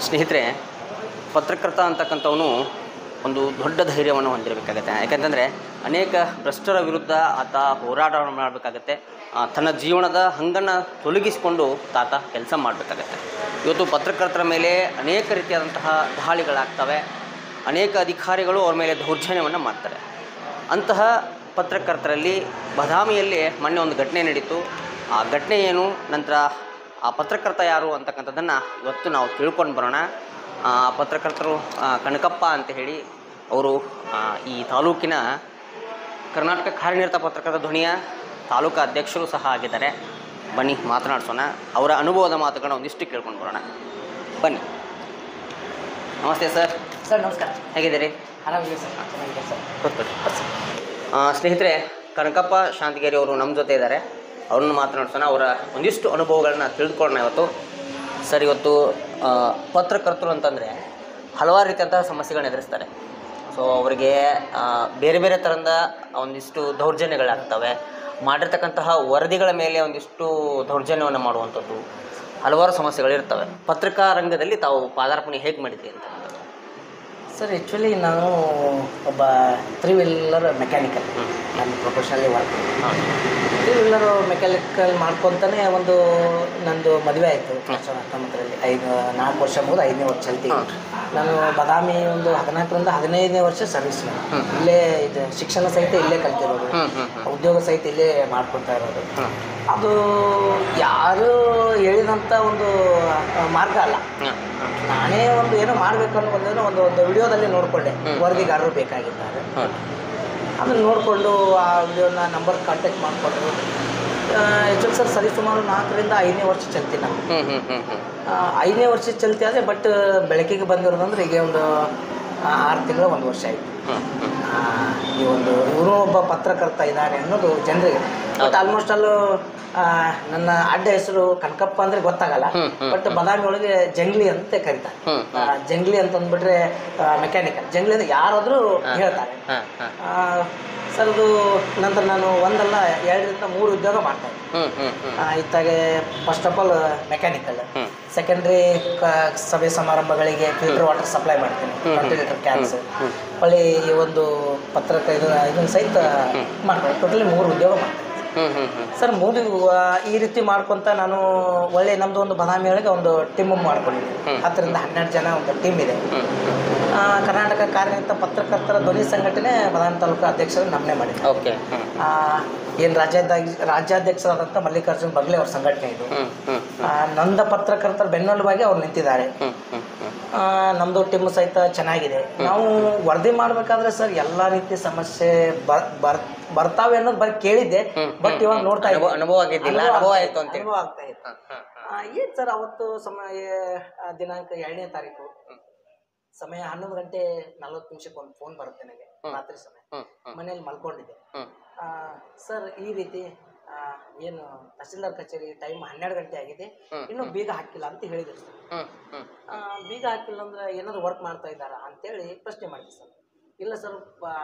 ಸ್ನೇಹಿತರೆ ಪತ್ರಕರ್ತ ಅಂತಕ್ಕಂಥವನು ಒಂದು ದೊಡ್ಡ ಧೈರ್ಯವನ್ನು ಹೊಂದಿರಬೇಕಾಗತ್ತೆ ಯಾಕಂತಂದರೆ ಅನೇಕ ಭ್ರಷ್ಟರ ವಿರುದ್ಧ ಆತ ಹೋರಾಟವನ್ನು ಮಾಡಬೇಕಾಗತ್ತೆ ಆ, ತನ್ನ ಜೀವನದ ಹಂಗನ್ನು ತೊಲಗಿಸಿಕೊಂಡು ತಾತ ಕೆಲಸ ಮಾಡಬೇಕಾಗತ್ತೆ ಇವತ್ತು ಪತ್ರಕರ್ತರ ಮೇಲೆ ಅನೇಕ ರೀತಿಯಾದಂತಹ ದಾಳಿಗಳಾಗ್ತವೆ ಅನೇಕ ಅಧಿಕಾರಿಗಳು ಅವ್ರ ಮೇಲೆ ದೌರ್ಜನ್ಯವನ್ನು ಮಾಡ್ತಾರೆ ಅಂತಹ ಪತ್ರಕರ್ತರಲ್ಲಿ ಬದಾಮಿಯಲ್ಲಿ ಮೊನ್ನೆ ಒಂದು ಘಟನೆ ನಡೀತು ಆ ಘಟನೆ ಏನು ನಂತರ ಆ ಪತ್ರಕರ್ತ ಯಾರು ಅಂತಕ್ಕಂಥದ್ದನ್ನು ಇವತ್ತು ನಾವು ತಿಳ್ಕೊಂಡು ಬರೋಣ ಆ ಪತ್ರಕರ್ತರು ಆ, ಕನಕಪ್ಪ ಅಂತ ಹೇಳಿ ಅವರು ಆ, ಈ ತಾಲೂಕಿನ ಕರ್ನಾಟಕ ಕಾರ್ಯನಿರತ ಪತ್ರಕರ್ತ ಧ್ವನಿಯ ತಾಲೂಕು ಅಧ್ಯಕ್ಷರು ಸಹ ಆಗಿದ್ದಾರೆ ಬನ್ನಿ ಮಾತನಾಡ್ಸೋಣ ಅವರ ಅನುಭವದ ಮಾತುಗಳನ್ನ ಒಂದಿಷ್ಟು ಕೇಳ್ಕೊಂಡು ಬರೋಣ ಬನ್ನಿ ನಮಸ್ತೆ ಸರ್ ಸರ್ ನಮಸ್ಕಾರ ಹೇಗಿದ್ದೀರಿ ಆರಾಮಿದೆ ಸರ್ ಚೆನ್ನಾಗಿದೆ ಸರ್ ಕೂತ್ಕೊಳ್ಳಿ ಆ, ಸ್ನೇಹಿತರೆ ಕನಕಪ್ಪ ಶಾಂತಿಗೇರಿ ಅವರು ನಮ್ಮ ಜೊತೆ ಇದ್ದಾರೆ ಅವ್ರನ್ನ ಮಾತನಾಡ್ಸೋಣ ಅವರ ಒಂದಿಷ್ಟು ಅನುಭವಗಳನ್ನ ತಿಳಿದುಕೊಳ್ಳೋಣ ಇವತ್ತು ಸರ್ ಇವತ್ತು ಆ, ಪತ್ರಕರ್ತರು ಅಂತಂದರೆ ಹಲವಾರು ರೀತಿಯಂತಹ ಸಮಸ್ಯೆಗಳನ್ನ ಎದುರಿಸ್ತಾರೆ ಸೊ ಅವರಿಗೆ ಆ, ಬೇರೆ ಬೇರೆ ಥರದ ಒಂದಿಷ್ಟು ದೌರ್ಜನ್ಯಗಳಾಗ್ತವೆ ಮಾಡಿರ್ತಕ್ಕಂತಹ ವರದಿಗಳ ಮೇಲೆ ಒಂದಿಷ್ಟು ದೌರ್ಜನ್ಯವನ್ನು ಮಾಡುವಂಥದ್ದು ಹಲವಾರು ಸಮಸ್ಯೆಗಳಿರ್ತವೆ ಪತ್ರಿಕಾ ರಂಗದಲ್ಲಿ ತಾವು ಪಾದಾರ್ಪಣೆ ಹೇಗೆ ಮಾಡಿದ್ರಿ ಅಂತ ಸರ್ ಆ್ಯಕ್ಚುಲಿ ನಾನು ಒಬ್ಬ ತ್ರೀ ವೀಲರ್ ಮೆಕ್ಯಾನಿಕಲ್ ನನ್ನ ಪ್ರೊಫೆಷನಲ್ಲಿ ವರ್ಕ್ ಹಾಂ ತ್ರೀ ವೀಲರ್ ಮೆಕ್ಯಾನಿಕಲ್ ಮಾಡ್ಕೊತಾನೆ ಒಂದು ನಂದು ಮದುವೆ ಆಯಿತು ಎರಡು ಸಾವಿರದ ಹತ್ತೊಂಬತ್ತರಲ್ಲಿ ಐದು ನಾಲ್ಕು ವರ್ಷ ಮುಗಿದು ಐದನೇ ವರ್ಷ ಚಲ್ತಿ ಹಾಂ. ನಾನು ಬದಾಮಿ ಒಂದು ಹದಿನಾಲ್ಕರಿಂದ ಹದಿನೈದನೇ ವರ್ಷ ಸರ್ವಿಸ್ ಹ್ಮ್. ಇಲ್ಲೇ ಇದು ಶಿಕ್ಷಣ ಸಹಿತ ಇಲ್ಲೇ ಕಲ್ತಿರೋದು ಹ್ಞೂ ಹ್ಞೂ ಹ್ಞೂ ಉದ್ಯೋಗ ಸಹಿತ ಇಲ್ಲೇ ಮಾಡ್ಕೊತಾ ಇರೋದು ಹ್ಞೂ ಅದು ಯಾರು ಹೇಳಿದಂಥ ಒಂದು ಆ, ಮಾರ್ಗ ಅಲ್ಲ ಹ್ಞೂ ಹ್ಞೂ ನಾನೇ ಒಂದು ಏನೋ ಮಾಡಬೇಕು ಅನ್ನೋ ಒಂದು ಒಂದು ಒಂದು ವಿಡಿಯೋದಲ್ಲಿ ನೋಡಿಕೊಂಡೆ ಹ್ಮ್. ವರದಿಗಾರರು ಬೇಕಾಗಿದ್ದಾರೆ ಹ್ಞೂ ಅದನ್ನು ನೋಡಿಕೊಂಡು ಆ ವಿಡಿಯೋನ ನಂಬರ್ ಕಾಂಟ್ಯಾಕ್ಟ್ ಮಾಡಿಕೊಂಡು ಆ್ಯಕ್ಚುಲಿ ಸರ್ ಸರಿ ಸುಮಾರು ನಾಲ್ಕರಿಂದ ಐದನೇ ವರ್ಷ ಚಲ್ತಿ ನಾನು ಹ್ಞೂ ಹ್ಞೂ ಹ್ಞೂ ಹ್ಞೂ ಆ, ಐದನೇ ವರ್ಷ ಚಲ್ತಿ ಆದರೆ ಬಟ್ ಬೆಳಕಿಗೆ ಬಂದಿರೋದಂದ್ರೆ ಈಗ ಒಂದು ಆ, ಆರು ತಿಂಗಳು ಒಂದು ವರ್ಷ ಆಯಿತು ಹ್ಞೂ ಹ್ಞೂ ಈ ಒಂದು ಇವರು ಒಬ್ಬ ಪತ್ರಕರ್ತ ಇದ್ದಾನೆ ಅನ್ನೋದು ಜನರಿಗೆ ಬಟ್ ಹೌದು. ಆಲ್ಮೋಸ್ಟ್ ಅಲ್ಲೂ ಆ, ನನ್ನ ಅಡ್ಡ ಹೆಸರು ಕನಕಪ್ಪ ಅಂದ್ರೆ ಗೊತ್ತಾಗಲ್ಲ ಹ್ಮ್, ಹ್ಮ್, ಬಟ್ ಬದಾಮಿ ಒಳಗೆ ಜಂಗ್ಲಿ ಅಂತ ಕರೀತಾರೆ ಹ್ಮ್, ಆ, ಜಂಗ್ಲಿ ಅಂತ ಅಂದ್ಬಿಟ್ರೆ ಮೆಕ್ಯಾನಿಕಲ್ ಜಂಗ್ಲಿ ಅಂದ್ರೆ ಯಾರಾದರೂ ಹೇಳ್ತಾರೆ ಹಾಂ ಹಾಂ ಆ, ಸರ್ ಅದು ನಂತರ ನಾನು ಒಂದಲ್ಲ ಎರಡರಿಂದ ಮೂರು ಉದ್ಯೋಗ ಮಾಡ್ತಾ ಇದ್ದೆ ಹ್ಞೂ ಹ್ಞೂ ಹ್ಞೂ ಆ, ಇತ್ತಾಗೆ ಫಸ್ಟ್ ಆಫ್ ಆಲ್ ಮೆಕ್ಯಾನಿಕಲ್ ಹ್ಞೂ ಸೆಕೆಂಡ್ರಿ ಸಭೆ ಸಮಾರಂಭಗಳಿಗೆ ಫಿಲ್ಟರ್ ವಾಟರ್ ಸಪ್ಲೈ ಮಾಡ್ತೀನಿ ಹ್ಮ್. ಟ್ವೆಂಟಿ ಲೀಟರ್ ಕ್ಯಾನ್ಸ್ ಹ್ಮ್. ಹೊಳ್ಳಿ ಈ ಒಂದು ಪತ್ರಕ ಇದು ಇದನ್ನ ಸಹಿತ ಮಾಡ್ತೀನಿ ಟೋಟಲಿ ಮೂರು ಉದ್ಯೋಗ ಮಾಡ್ತೀನಿ ಹ್ಞೂ ಹ್ಞೂ ಹ್ಞೂ ಸರ್ ಮೂರು ಆ, ಈ ರೀತಿ ಮಾಡ್ಕೊತ ನಾನು ಒಳ್ಳೆ ನಮ್ಮದು ಒಂದು ಬದಾಮಿ ಒಳಗೆ ಒಂದು ಟೀಮ್ ಮಾಡ್ಕೊಂಡಿದ್ದೀನಿ ಹ್ಮ್. ಹತ್ತರಿಂದ ಹನ್ನೆರಡು ಜನ ಒಂದು ಟೀಮ್ ಇದೆ ಹ್ಞೂ ಆ, ಕರ್ನಾಟಕ ಕಾರ್ಯನಿರತ ಪತ್ರಕರ್ತರ ಧ್ವನಿ ಸಂಘಟನೆ ಬದಾಮಿ ತಾಲೂಕು ಅಧ್ಯಕ್ಷರು ನಮ್ಮನೆ ಮಾಡಿದ್ದೆ ಓಕೆ ಹ್ಞೂ ಏನು ರಾಜ್ಯಾಧ್ಯಕ್ಷ ರಾಜ್ಯಾಧ್ಯಕ್ಷರಾದಂಥ ಮಲ್ಲಿಕಾರ್ಜುನ್ ಬಗ್ಲೆ ಅವ್ರ ಸಂಘಟನೆ ಇದು ಹ್ಞೂ ಹ್ಞೂ ಆ, ನೊಂದ ಪತ್ರಕರ್ತರ ಬೆನ್ನೆಲುಬಾಗಿ ಅವ್ರು ನಿಂತಿದ್ದಾರೆ ಹ್ಞೂ ಹ್ಞೂ ಹ್ಞೂ ಆ, ನಮ್ದು ಟೀಮ್ ಸಹಿತ ಚೆನ್ನಾಗಿದೆ ನಾವು ವರದಿ ಮಾಡಬೇಕಾದ್ರೆ ಸರ್ ಎಲ್ಲ ರೀತಿ ಸಮಸ್ಯೆ ಬರ್ ಬರ್ ಬರ್ತಾವೆ ಅನ್ನೋದು ಬರೀ ಕೇಳಿದ್ದೆ ಹ್ಮ್, ಬಟ್ ಇವಾಗ ನೋಡ್ತಾ ಅನುಭವ- ಇದ್ದೀನಿ. ಅನುಭವ ಆಗಿದ್ದಿಲ್ಲ, ಅನುಭವ ಅನುಭವ ಆಗ್ತಾ ಆಯ್ತು ಇದೆ, ಅಂತೇಳಿ. ಅನುಭವ ಆಗ್ತಾ ಇದೆ. ಹಾಂ ಹಾಂ ಆ, ಏನ್ ಸರ್ ಅವತ್ತು ಸಮಯ ಆ, ದಿನಾಂಕ ಎರಡನೇ ತಾರೀಕು ಸಮಯ ಹನ್ನೊಂದು ಗಂಟೆ ನಲ್ವತ್ತು ನಿಮಿಷಕ್ಕೆ ಒಂದು ಫೋನ್ ಬರುತ್ತೆ ನನಗೆ ಹ್ಮ್. ರಾತ್ರಿ ಸಮಯ ಹ್ಞೂ ಹ್ಞೂ ಮನೇಲಿ ಮಲ್ಕೊಂಡಿದ್ದೆ ಹ್ಞೂ ಆ, ಸರ್ ಈ ರೀತಿ ಆ, ಏನು ತಹಸೀಲ್ದಾರ್ ಕಚೇರಿ ಟೈಮ್ ಹನ್ನೆರಡು ಗಂಟೆ ಆಗಿದೆ ಹ್ಮ್, ಇನ್ನೂ ಬೀಗ ಹಾಕಿಲ್ಲ ಅಂತ ಹೇಳಿದ್ರು ಸರ್ ಹ್ಞೂ ಹ್ಞೂ ಆ, ಬೀಗ ಹಾಕಿಲ್ಲ ಅಂದ್ರೆ ಏನಾದ್ರು ವರ್ಕ್ ಮಾಡ್ತಾ ಇದ್ದಾರಾ ಅಂತೇಳಿ ಪ್ರಶ್ನೆ ಮಾಡಿದ್ವಿ ಸರ್ ಇಲ್ಲ ಸರ್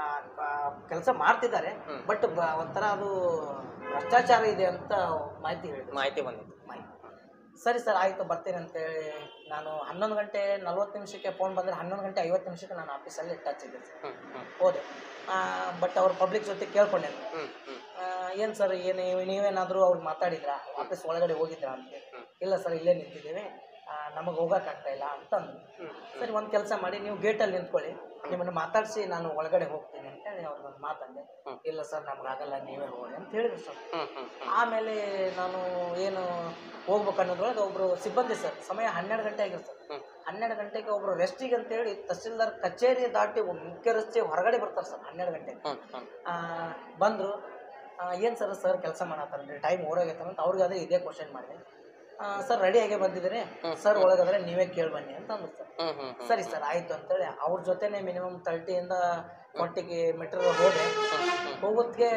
ಕೆಲಸ ಮಾಡ್ತಿದ್ದಾರೆ ಹ್ಮ್. ಬಟ್ ಒಂಥರ ಅದು ಭ್ರಷ್ಟಾಚಾರ ಇದೆ ಅಂತ ಮಾಹಿತಿ ಹೇಳಿದ್ರು ಮಾಹಿತಿ ಬಂದಿತ್ತು ಮಾಹಿತಿ ಸರಿ ಸರ್ ಆಯಿತು ಬರ್ತೇನೆ ಅಂತೇಳಿ ನಾನು ಹನ್ನೊಂದು ಗಂಟೆ ನಲ್ವತ್ತು ನಿಮಿಷಕ್ಕೆ ಫೋನ್ ಬಂದರೆ ಹನ್ನೊಂದು ಗಂಟೆ ಐವತ್ತು ನಿಮಿಷಕ್ಕೆ ನಾನು ಆಫೀಸಲ್ಲಿ ಟಚ್ ಇದ್ದೆ ಸರ್ ಹ್ಞೂ ಹ್ಞೂ ಹೋದೆ ಬಟ್ ಅವ್ರ ಪಬ್ಲಿಕ್ ಜೊತೆ ಕೇಳ್ಕೊಂಡೆ ಹ್ಞೂ ಹ್ಞೂ ಏನು ಸರ್ ಏನು ನೀವೇನಾದರೂ ಅವ್ರಿಗೆ ಮಾತಾಡಿದ್ರಾ ಆಫೀಸ್ ಒಳಗಡೆ ಹೋಗಿದ್ರಾ ಅಂತ ಹ್ಮ್. ಇಲ್ಲ ಸರ್ ಇಲ್ಲೇ ನಿಂತಿದ್ದೇವೆ ನಮಗೆ ಹೋಗೋಕ್ಕಾಗ್ತಾ ಇಲ್ಲ ಅಂತಂದು ಹ್ಞೂ ಸರಿ ಒಂದು ಕೆಲಸ ಮಾಡಿ ನೀವು ಗೇಟಲ್ಲಿ ನಿಂತ್ಕೊಳ್ಳಿ ನಿಮ್ಮನ್ನು ಮಾತಾಡಿಸಿ ನಾನು ಒಳಗಡೆ ಹೋಗ್ತೀನಿ ಅಂತೇಳಿ ಅವ್ರನ್ನ ಮಾತಂದೆ ಹ್ಮ್. ಇಲ್ಲ ಸರ್ ನಮಗಾಗಲ್ಲ ನೀವೇ ಹೋಗಿ ಅಂತ ಹೇಳಿದ್ರು ಸರ್ ಹ್ಞೂ ಹ್ಞೂ ಹ್ಞೂ ಆಮೇಲೆ ನಾನು ಏನು ಹೋಗ್ಬೇಕು ಅನ್ನೋದ್ರೊಳಗೆ ಒಬ್ಬರು ಸಿಬ್ಬಂದಿ ಸರ್ ಸಮಯ ಹನ್ನೆರಡು ಗಂಟೆ ಆಗಿರುತ್ತೆ ಸರ್ ಹ್ಮ್. ಹನ್ನೆರಡು ಗಂಟೆಗೆ ಒಬ್ಬರು ರೆಸ್ಟಿಗೆ ಅಂತೇಳಿ ತಹಸೀಲ್ದಾರ್ ಕಚೇರಿ ದಾಟಿ ಮುಖ್ಯ ರಸ್ತೆ ಹೊರಗಡೆ ಬರ್ತಾರೆ ಸರ್ ಹನ್ನೆರಡು ಗಂಟೆಗೆ ಹ್ಞೂ ಹ್ಞೂ ಬಂದರು ಏನು ಸರ್ ಸರ್ ಕೆಲಸ ಮಾಡತ್ತಾರಲ್ರಿ ಟೈಮ್ ಓಡೋಗೈತೆ ಅಂತ ಅವ್ರಿಗೆ ಅದೇ ಇದೇ ಕ್ವಶನ್ ಮಾಡಿದೆ ಸರ್ ರೆಡಿ ಆಗೇ ಬಂದಿದ್ದೀರಿ ಸರ್ ಒಳಗಾದ್ರೆ ನೀವೇ ಕೇಳಿ ಬನ್ನಿ ಅಂತ ಅಂದ್ರು ಸರ್ ಹ್ಞೂ ಹ್ಞೂ ಹ್ಞೂ ಸರಿ ಸರ್ ಆಯಿತು ಅಂತೇಳಿ ಅವ್ರ ಜೊತೆನೇ ಮಿನಿಮಮ್ ತರ್ಟಿಯಿಂದ ಫಾರ್ಟಿಗೆ ಮೀಟರ್ ಹೋದೆ ಹೋಗೋದಕ್ಕೆ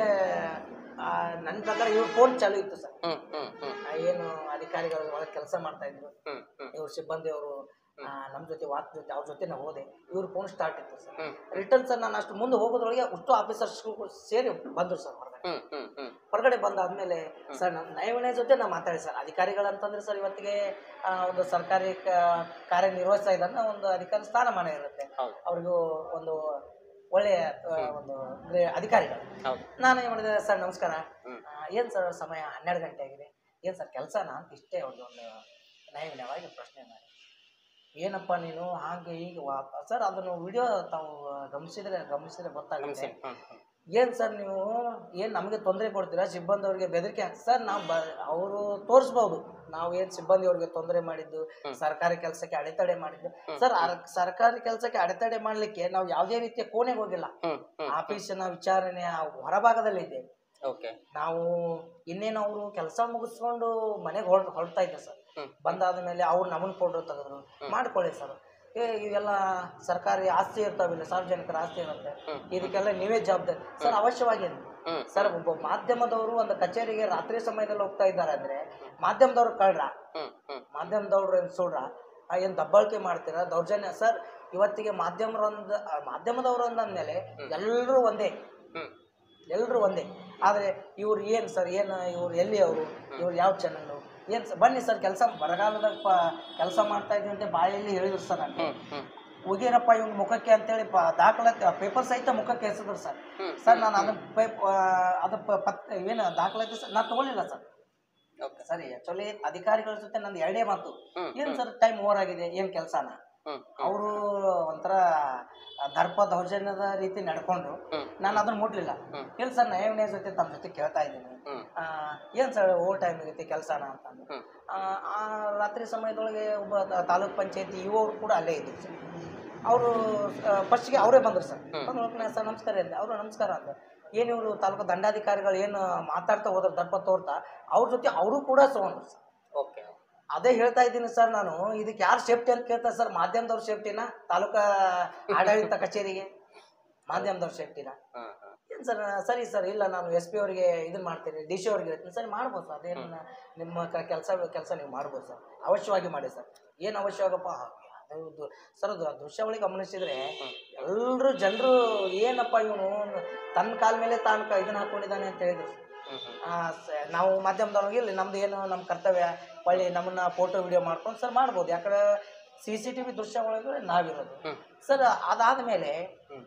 ನನ್ನ ಪ್ರಕಾರ ಇವ್ರ ಫೋನ್ ಚಾಲು ಇತ್ತು ಸರ್ ಹ್ಞೂ ಹ್ಞೂ ಹ್ಞೂ ಆ, ಏನು ಅಧಿಕಾರಿಗಳು ಒಳಗೆ ಕೆಲಸ ಮಾಡ್ತಾ ಇದ್ರು ಹ್ಞೂ ಹ್ಞೂ ಇವ್ರ ಸಿಬ್ಬಂದಿಯವರು ನಮ್ಮ ಜೊತೆ ವಾತ್ ಜೊತೆ ಅವ್ರ ಜೊತೆ ಹೋದೆ ಇವ್ರ ಫೋನ್ ಸ್ಟಾರ್ಟ್ ಇತ್ತು ಸರ್ ಹ್ಞೂ ರಿಟರ್ನ್ ಸರ್ ನಾನು ಅಷ್ಟು ಮುಂದೆ ಹೋಗೋದ್ರೊಳಗೆ ಅಷ್ಟು ಆಫೀಸರ್ಸ್ ಸೇರಿ ಬಂದರು ಸರ್ ಹೊರಗಡೆ ಹ್ಞೂ ಹ್ಞೂ ಹ್ಞೂ ಹೊರಗಡೆ ಬಂದಾದ್ಮೇಲೆ ಸರ್ ನಮ್ಮ ನಯವಿನಯ ಜೊತೆ ನಾವು ಮಾತಾಡಿ ಸರ್ ಅಧಿಕಾರಿಗಳಂತಂದ್ರೆ ಸರ್ ಇವತ್ತಿಗೆ ಆ, ಒಂದು ಸರ್ಕಾರಿ ಕ- ಕಾರ್ಯನಿರ್ವಹಿಸ್ತಾ ಇದ್ದಾನೆ ಒಂದು ಅಧಿಕಾರಿ ಸ್ಥಾನಮಾನ ಇರುತ್ತೆ ಹೌದು ಅವ್ರಿಗೂ ಒಂದು ಒಳ್ಳೆಯ ಆ, ಒಂದು ಅಂದ್ರೆ ಅಧಿಕಾರಿಗಳು ಹೌದು ನಾನು ಏನು ಮಾಡಿದೆ ಸರ್ ನಮಸ್ಕಾರ ಹ್ಮ್. ಆ, ಏನ್ ಸರ್ ಸಮಯ ಹನ್ನೆರಡು ಗಂಟೆ ಆಗಿದೆ ಏನು ಸರ್ ಕೆಲಸನಾ ಅಂತ ಇಷ್ಟೇ ಒಂದು ಒಂದು ನಯವಿನಯವಾಗಿ ಪ್ರಶ್ನೆ ಮಾಡಿ ಏನಪ್ಪ ನೀನು ಹಾಗೆ ಹೀಗೆ ವಾ ಸರ್ ಅದನ್ನು ವಿಡಿಯೋ ತಾವು ಗಮನಿಸಿದ್ರೆ ಗಮನಿಸಿದ್ರೆ ಗೊತ್ತಾಗುತ್ತೆ ಗಮನಿಸಿ ಹ್ಮ್ ಹ್ಮ್ ಏನು ಸರ್ ನೀವು ಏನು ನಮಗೆ ತೊಂದರೆ ಕೊಡ್ತೀರಾ ಸಿಬ್ಬಂದಿ ಅವ್ರಿಗೆ ಬೆದರಿಕೆ ಹಾಕಿ ಸರ್ ನಾವು ಬ ಅವರು ತೋರಿಸ್ಬೋದು ನಾವು ಏನು ಸಿಬ್ಬಂದಿ ಅವ್ರಿಗೆ ತೊಂದರೆ ಮಾಡಿದ್ದು ಸರ್ಕಾರಿ ಕೆಲಸಕ್ಕೆ ಅಡೆತಡೆ ಮಾಡಿದ್ದು ಸರ್ ಆ ಸರ್ಕಾರಿ ಕೆಲಸಕ್ಕೆ ಅಡೆತಡೆ ಮಾಡಲಿಕ್ಕೆ ನಾವು ಯಾವುದೇ ರೀತಿಯ ಕೋಣೆಗೆ ಹೋಗಿಲ್ಲ ಹ್ಮ್ ಹ್ಮ್ ಆಫೀಸಿನ ವಿಚಾರಣೆ ಆ ಹೊರಭಾಗದಲ್ಲಿ ಇದ್ದೇವೆ ಓಕೆ ನಾವು ಇನ್ನೇನು ಅವರು ಕೆಲಸ ಮುಗಿಸ್ಕೊಂಡು ಮನೆಗೆ ಹೊರ ಹೊರಡ್ತಾ ಇದ್ದೆ ಸರ್ ಹ್ಮ್. ಬಂದಾದ ಮೇಲೆ ಅವ್ರು ನಮ್ಮನ್ನು ಫೋಟೋ ತೆಗೆದ್ರು ಮಾಡ್ಕೊಳ್ಳಿ ಸರ್ ಏ ಇವೆಲ್ಲ ಸರ್ಕಾರಿ ಆಸ್ತಿ ಇರ್ತಾವಿಲ್ಲ ಸಾರ್ವಜನಿಕರ ಆಸ್ತಿ ಇರುತ್ತೆ ಇದಕ್ಕೆಲ್ಲ ನೀವೇ ಜವಾಬ್ದಾರಿ ಸರ್ ಅವಶ್ಯವಾಗಿ ಅಂದ್ರು. ಹ್ಮ್ ಸರ್ ಒಬ್ಬ ಮಾಧ್ಯಮದವರು ಒಂದು ಕಚೇರಿಗೆ ರಾತ್ರಿ ಸಮಯದಲ್ಲಿ ಹೋಗ್ತಾ ಇದ್ದಾರೆ ಅಂದ್ರೆ ಮಾಧ್ಯಮದವ್ರು ಕಳ್ರ ಹ್ಮ್ ಹ್ಮ್ ಮಾಧ್ಯಮದವ್ರು ಏನು ಸುಳ್ರ ಏನು ದಬ್ಬಾಳಿಕೆ ಮಾಡ್ತೀರಾ ದೌರ್ಜನ್ಯ ಸರ್ ಇವತ್ತಿಗೆ ಮಾಧ್ಯಮರೊಂದು ಆ, ಮಾಧ್ಯಮದವರು ಅಂದಮೇಲೆ ಎಲ್ಲರೂ ಒಂದೇ ಹ್ಮ್ ಎಲ್ಲರೂ ಒಂದೇ ಆದರೆ ಇವ್ರು ಏನು ಸರ್ ಏನು ಇವ್ರು ಎಲ್ಲಿ ಅವರು ಇವ್ರು ಯಾವ ಚಾನಲ್ಲು ಏನು ಸರ್ ಬನ್ನಿ ಸರ್ ಕೆಲಸ ಬರಗಾಲದಾಗ ಪ ಕೆಲಸ ಮಾಡ್ತಾ ಇದ್ದೀವಿ ಅಂತ ಬಾಯಲ್ಲಿ ಹೇಳಿದ್ರು ಸರ್ ನನಗೆ ಹ್ಮ್ ಹ್ಮ್ ಹೋಗಿರಪ್ಪ ಇವ್ನ ಮುಖಕ್ಕೆ ಅಂತೇಳಿ ಪ ದಾಖಲಾತಿ ಪೇಪರ್ ಸಹಿತ ಮುಖಕ್ಕೆ ಎಸೆದ್ರು ಸರ್ ಹ್ಮ್. ಸರ್ ನಾನು ಅದನ್ನ ಪೇಪ್ ಅದು ಪ- ಪತ್ ಏನು ದಾಖಲಾತಿ ಸರ್ ನಾನು ತೊಗೊಳಿಲ್ಲ ಸರ್ ಓಕೆ ಸರಿ ಆ್ಯಕ್ಚುಲಿ ಅಧಿಕಾರಿಗಳ ಜೊತೆ ನಂದು ಎರಡೇ ಮಾತು ಹ್ಮ್, ಏನು ಸರ್ ಟೈಮ್ ಓವರ್ ಆಗಿದೆ ಏನು ಕೆಲಸನ ಹ್ಮ್ ಅವರು ಒಂಥರ ದರ್ಪ ದೌರ್ಜನ್ಯದ ರೀತಿ ನಡ್ಕೊಂಡ್ರು ಹ್ಮ್. ನಾನು ಅದನ್ನ ಮುಟ್ಲಿಲ್ಲ ಹ್ಮ್. ಇಲ್ಲ ಸರ್ ನಯವನೇ ಜೊತೆ ತಮ್ಮ ಜೊತೆ ಕೇಳ್ತಾ ಇದ್ದೀನಿ ಹ್ಮ್ ಏನು ಸರ್ ಓವರ್ ಟೈಮ್ ಆಗೈತಿ ಕೆಲಸನ ಅಂತಂದು ಹ್ಮ್ ಆ, ಆ ರಾತ್ರಿ ಸಮಯದೊಳಗೆ ಒಬ್ಬ ತ- ತಾಲೂಕ್ ಪಂಚಾಯತಿ ಇವರು ಕೂಡ ಅಲ್ಲೇ ಇದ್ರು ಸರ್ ಅವರು ಫಸ್ಟ್ಗೆ ಅವರೇ ಬಂದರು ಸರ್ ಬಂದು ಹೋಗ್ತಾನೆ ಸರ್ ನಮಸ್ಕಾರ ಅಂದೆ ಅವರು ನಮಸ್ಕಾರ ಅಂತ ಏನು ಇವರು ತಾಲೂಕು ದಂಡಾಧಿಕಾರಿಗಳು ಏನು ಮಾತಾಡ್ತಾ ಹೋದ್ರು ದರ್ಪ ತೋರ್ತಾ ಅವ್ರ ಜೊತೆ ಅವರು ಕೂಡ ಸೋಂದ್ರು ಸರ್ ಓಕೆ ಅದೇ ಹೇಳ್ತಾ ಇದ್ದೀನಿ ಸರ್ ನಾನು ಇದಕ್ಕೆ ಯಾರು ಸೇಫ್ಟಿ ಅಂತ ಕೇಳ್ತಾರೆ ಸರ್ ಮಾಧ್ಯಮದವ್ರ ಸೇಫ್ಟಿನ ತಾಲೂಕಾ ಆಡಳಿತ ಕಚೇರಿಗೆ ಮಾಧ್ಯಮದವ್ರ ಸೇಫ್ಟಿನ ಹ್ಮ್ ಹ್ಮ್ ಏನು ಸರ್ ಸರಿ ಸರ್ ಇಲ್ಲ ನಾನು ಎಸ್ ಪಿ ಅವರಿಗೆ ಇದನ್ನ ಮಾಡ್ತೀನಿ ಡಿ ಸಿ ಅವ್ರಿಗೆ ಹೇಳ್ತೀನಿ ಸರ್ ಮಾಡ್ಬೋದು ಸರ್ ಅದೇನು ನಿಮ್ಮ ಕೆಲಸ ಕೆಲಸ ನೀವು ಮಾಡ್ಬೋದು ಸರ್ ಅವಶ್ಯವಾಗಿ ಮಾಡಿ ಸರ್ ಏನು ಅವಶ್ಯವಾಗಪ್ಪ ಅದು ದು- ಸರ್ ಅದು ಆ ದೃಶ್ಯಾವಳಿ ಗಮನಿಸಿದ್ರೆ ಎಲ್ಲರೂ ಜನರು ಏನಪ್ಪ ಇವನು ತನ್ನ ಕಾಲ ಮೇಲೆ ತಾನು ಕ- ಇದನ್ನ ಹಾಕೊಂಡಿದ್ದಾನೆ ಅಂತ ಹೇಳಿದ್ರು ಹ್ಮ್ ಹ್ಮ್ ಆ, ಸ- ನಾವು ಮಾಧ್ಯಮದವ್ರಿಗೆ ಇಲ್ಲಿ ನಮ್ದು ಏನು ನಮ್ಮ ಕರ್ತವ್ಯ ಒಳ್ಳೆ ನಮ್ಮನ್ನ ಫೋಟೋ ವಿಡಿಯೋ ಮಾಡ್ಕೊಂಡು ಸರ್ ಮಾಡ್ಬೋದು ಯಾಕಂದ್ರೆ ಸಿ ಸಿ ಟಿ ವಿ ದೃಶ್ಯ ಒಳಗಡೆ ನಾವಿರೋದು ಹ್ಮ್. ಸರ್ ಅದಾದಮೇಲೆ ಹ್ಮ್.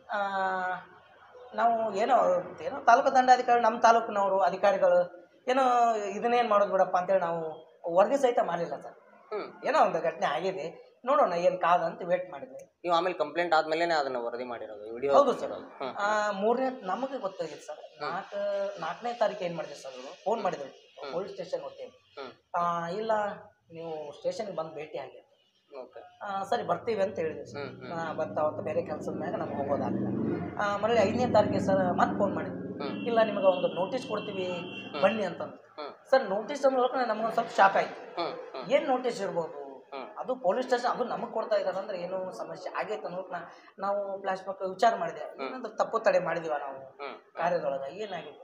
ನಾವು ಏನೋ ಏನೋ ತಾಲೂಕು ದಂಡಾಧಿಕಾರಿ ನಮ್ಮ ತಾಲೂಕಿನವರು ಅಧಿಕಾರಿಗಳು ಏನೋ ಇದನ್ನೇನು ಮಾಡೋದು ಬಿಡಪ್ಪ ಅಂತೇಳಿ ನಾವು ವರದಿ ಸಹಿತ ಮಾಡಲಿಲ್ಲ ಸರ್ ಹ್ಮ್ ಏನೋ ಒಂದು ಘಟನೆ ಆಗಿದೆ ನೋಡೋಣ ಏನು ಕಾದಂತ ವೇಟ್ ಮಾಡಿದ್ವಿ ನೀವು ಆಮೇಲೆ ಕಂಪ್ಲೇಂಟ್ ಆದ್ಮೇಲೆ ಅದನ್ನ ವರದಿ ಮಾಡಿರೋದು ವಿಡಿಯೋ ಹೌದು ಸರ್ ಹ್ಮ್ ಆ, ಮೂರನೇ ನಮಗೆ ಗೊತ್ತಾಗಿದೆ ಸರ್ ನಾಲ್ಕು ನಾಲ್ಕನೇ ತಾರೀಕು ಏನು ಮಾಡಿದೆ ಸರ್ ಅವರು ಫೋನ್ ಮಾಡಿದ್ರು ಪೊಲೀಸ್ ಸ್ಟೇಷನ್ ಹೋಗ್ತೇನೆ ಹ್ಮ್ ಆ, ಇಲ್ಲ ನೀವು ಸ್ಟೇಷನ್ಗೆ ಬಂದು ಭೇಟಿ ಆಗಿ ಅಂತ. ಓಕೆ ಆ, ಸರಿ ಬರ್ತೀವಿ ಅಂತ ಹೇಳಿದ್ವಿ ಸರ್ ಹ್ಮ್ ಆ, ಬರ್ತಾವಂತ ಬೇರೆ ಕೆಲಸದ ಮ್ಯಾಗ ನಮ್ಗೆ ಹೋಗೋದಾಗಲಿಲ್ಲ ಮರಳಿ ಐದನೇ ತಾರೀಕಿಗೆ ಸರ್ ಮತ್ತೆ ಫೋನ್ ಮಾಡಿದ್ವಿ ಹ್ಮ್ ಇಲ್ಲ ನಿಮಗೆ ಒಂದು ನೋಟಿಸ್ ಕೊಡ್ತೀವಿ ಬನ್ನಿ ಅಂತಂದು ಹ್ಮ್ ಸರ್ ನೋಟಿಸ್ ಅಂದ್ರೆ ನಮಗೊಂದು ಸ್ವಲ್ಪ ಶಾಕ್ ಆಯ್ತು ಹ್ಮ್ ಹ್ಮ್ ಏನು ನೋಟಿಸ್ ಇರ್ಬೋದು ಹ್ಮ್. ಅದು ಪೊಲೀಸ್ ಸ್ಟೇಷನ್ ಅದು ನಮಗೆ ಕೊಡ್ತಾ ಇದ್ದಾರೆ ಅಂದ್ರೆ ಏನೋ ಸಮಸ್ಯೆ ಆಗೈತೆ ಅನ್ನೋದು ನಾ- ನಾವು ಫ್ಲಾಶ್ ಬ್ಯಾಕ್ ವಿಚಾರ ಮಾಡಿದೆ ಏನಂದ್ರೆ ತಪ್ಪು ತಡೆ ಮಾಡಿದೀವ ನಾವು ಹ್ಮ್ ಕಾರ್ಯದೊಳಗೆ ಏನಾಗಿದೆ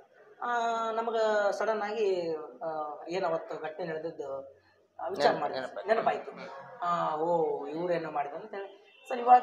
ನಮಗೆ ಸಡನ್ ಆಗಿ ಆ, ಏನು ಅವತ್ತು ಘಟನೆ ನಡೆದಿದ್ದು ಆ, ವಿಚಾರ ನೆನಪು- ಮಾಡಿದೆ ನೆನಪಾಯ್ತು. ನೆನಪಾಯ್ತು ಆ, ಓ ಇವರೇನೋ ಮಾಡಿದ ಅಂತೇಳಿ ಸರ್ ಇವಾಗ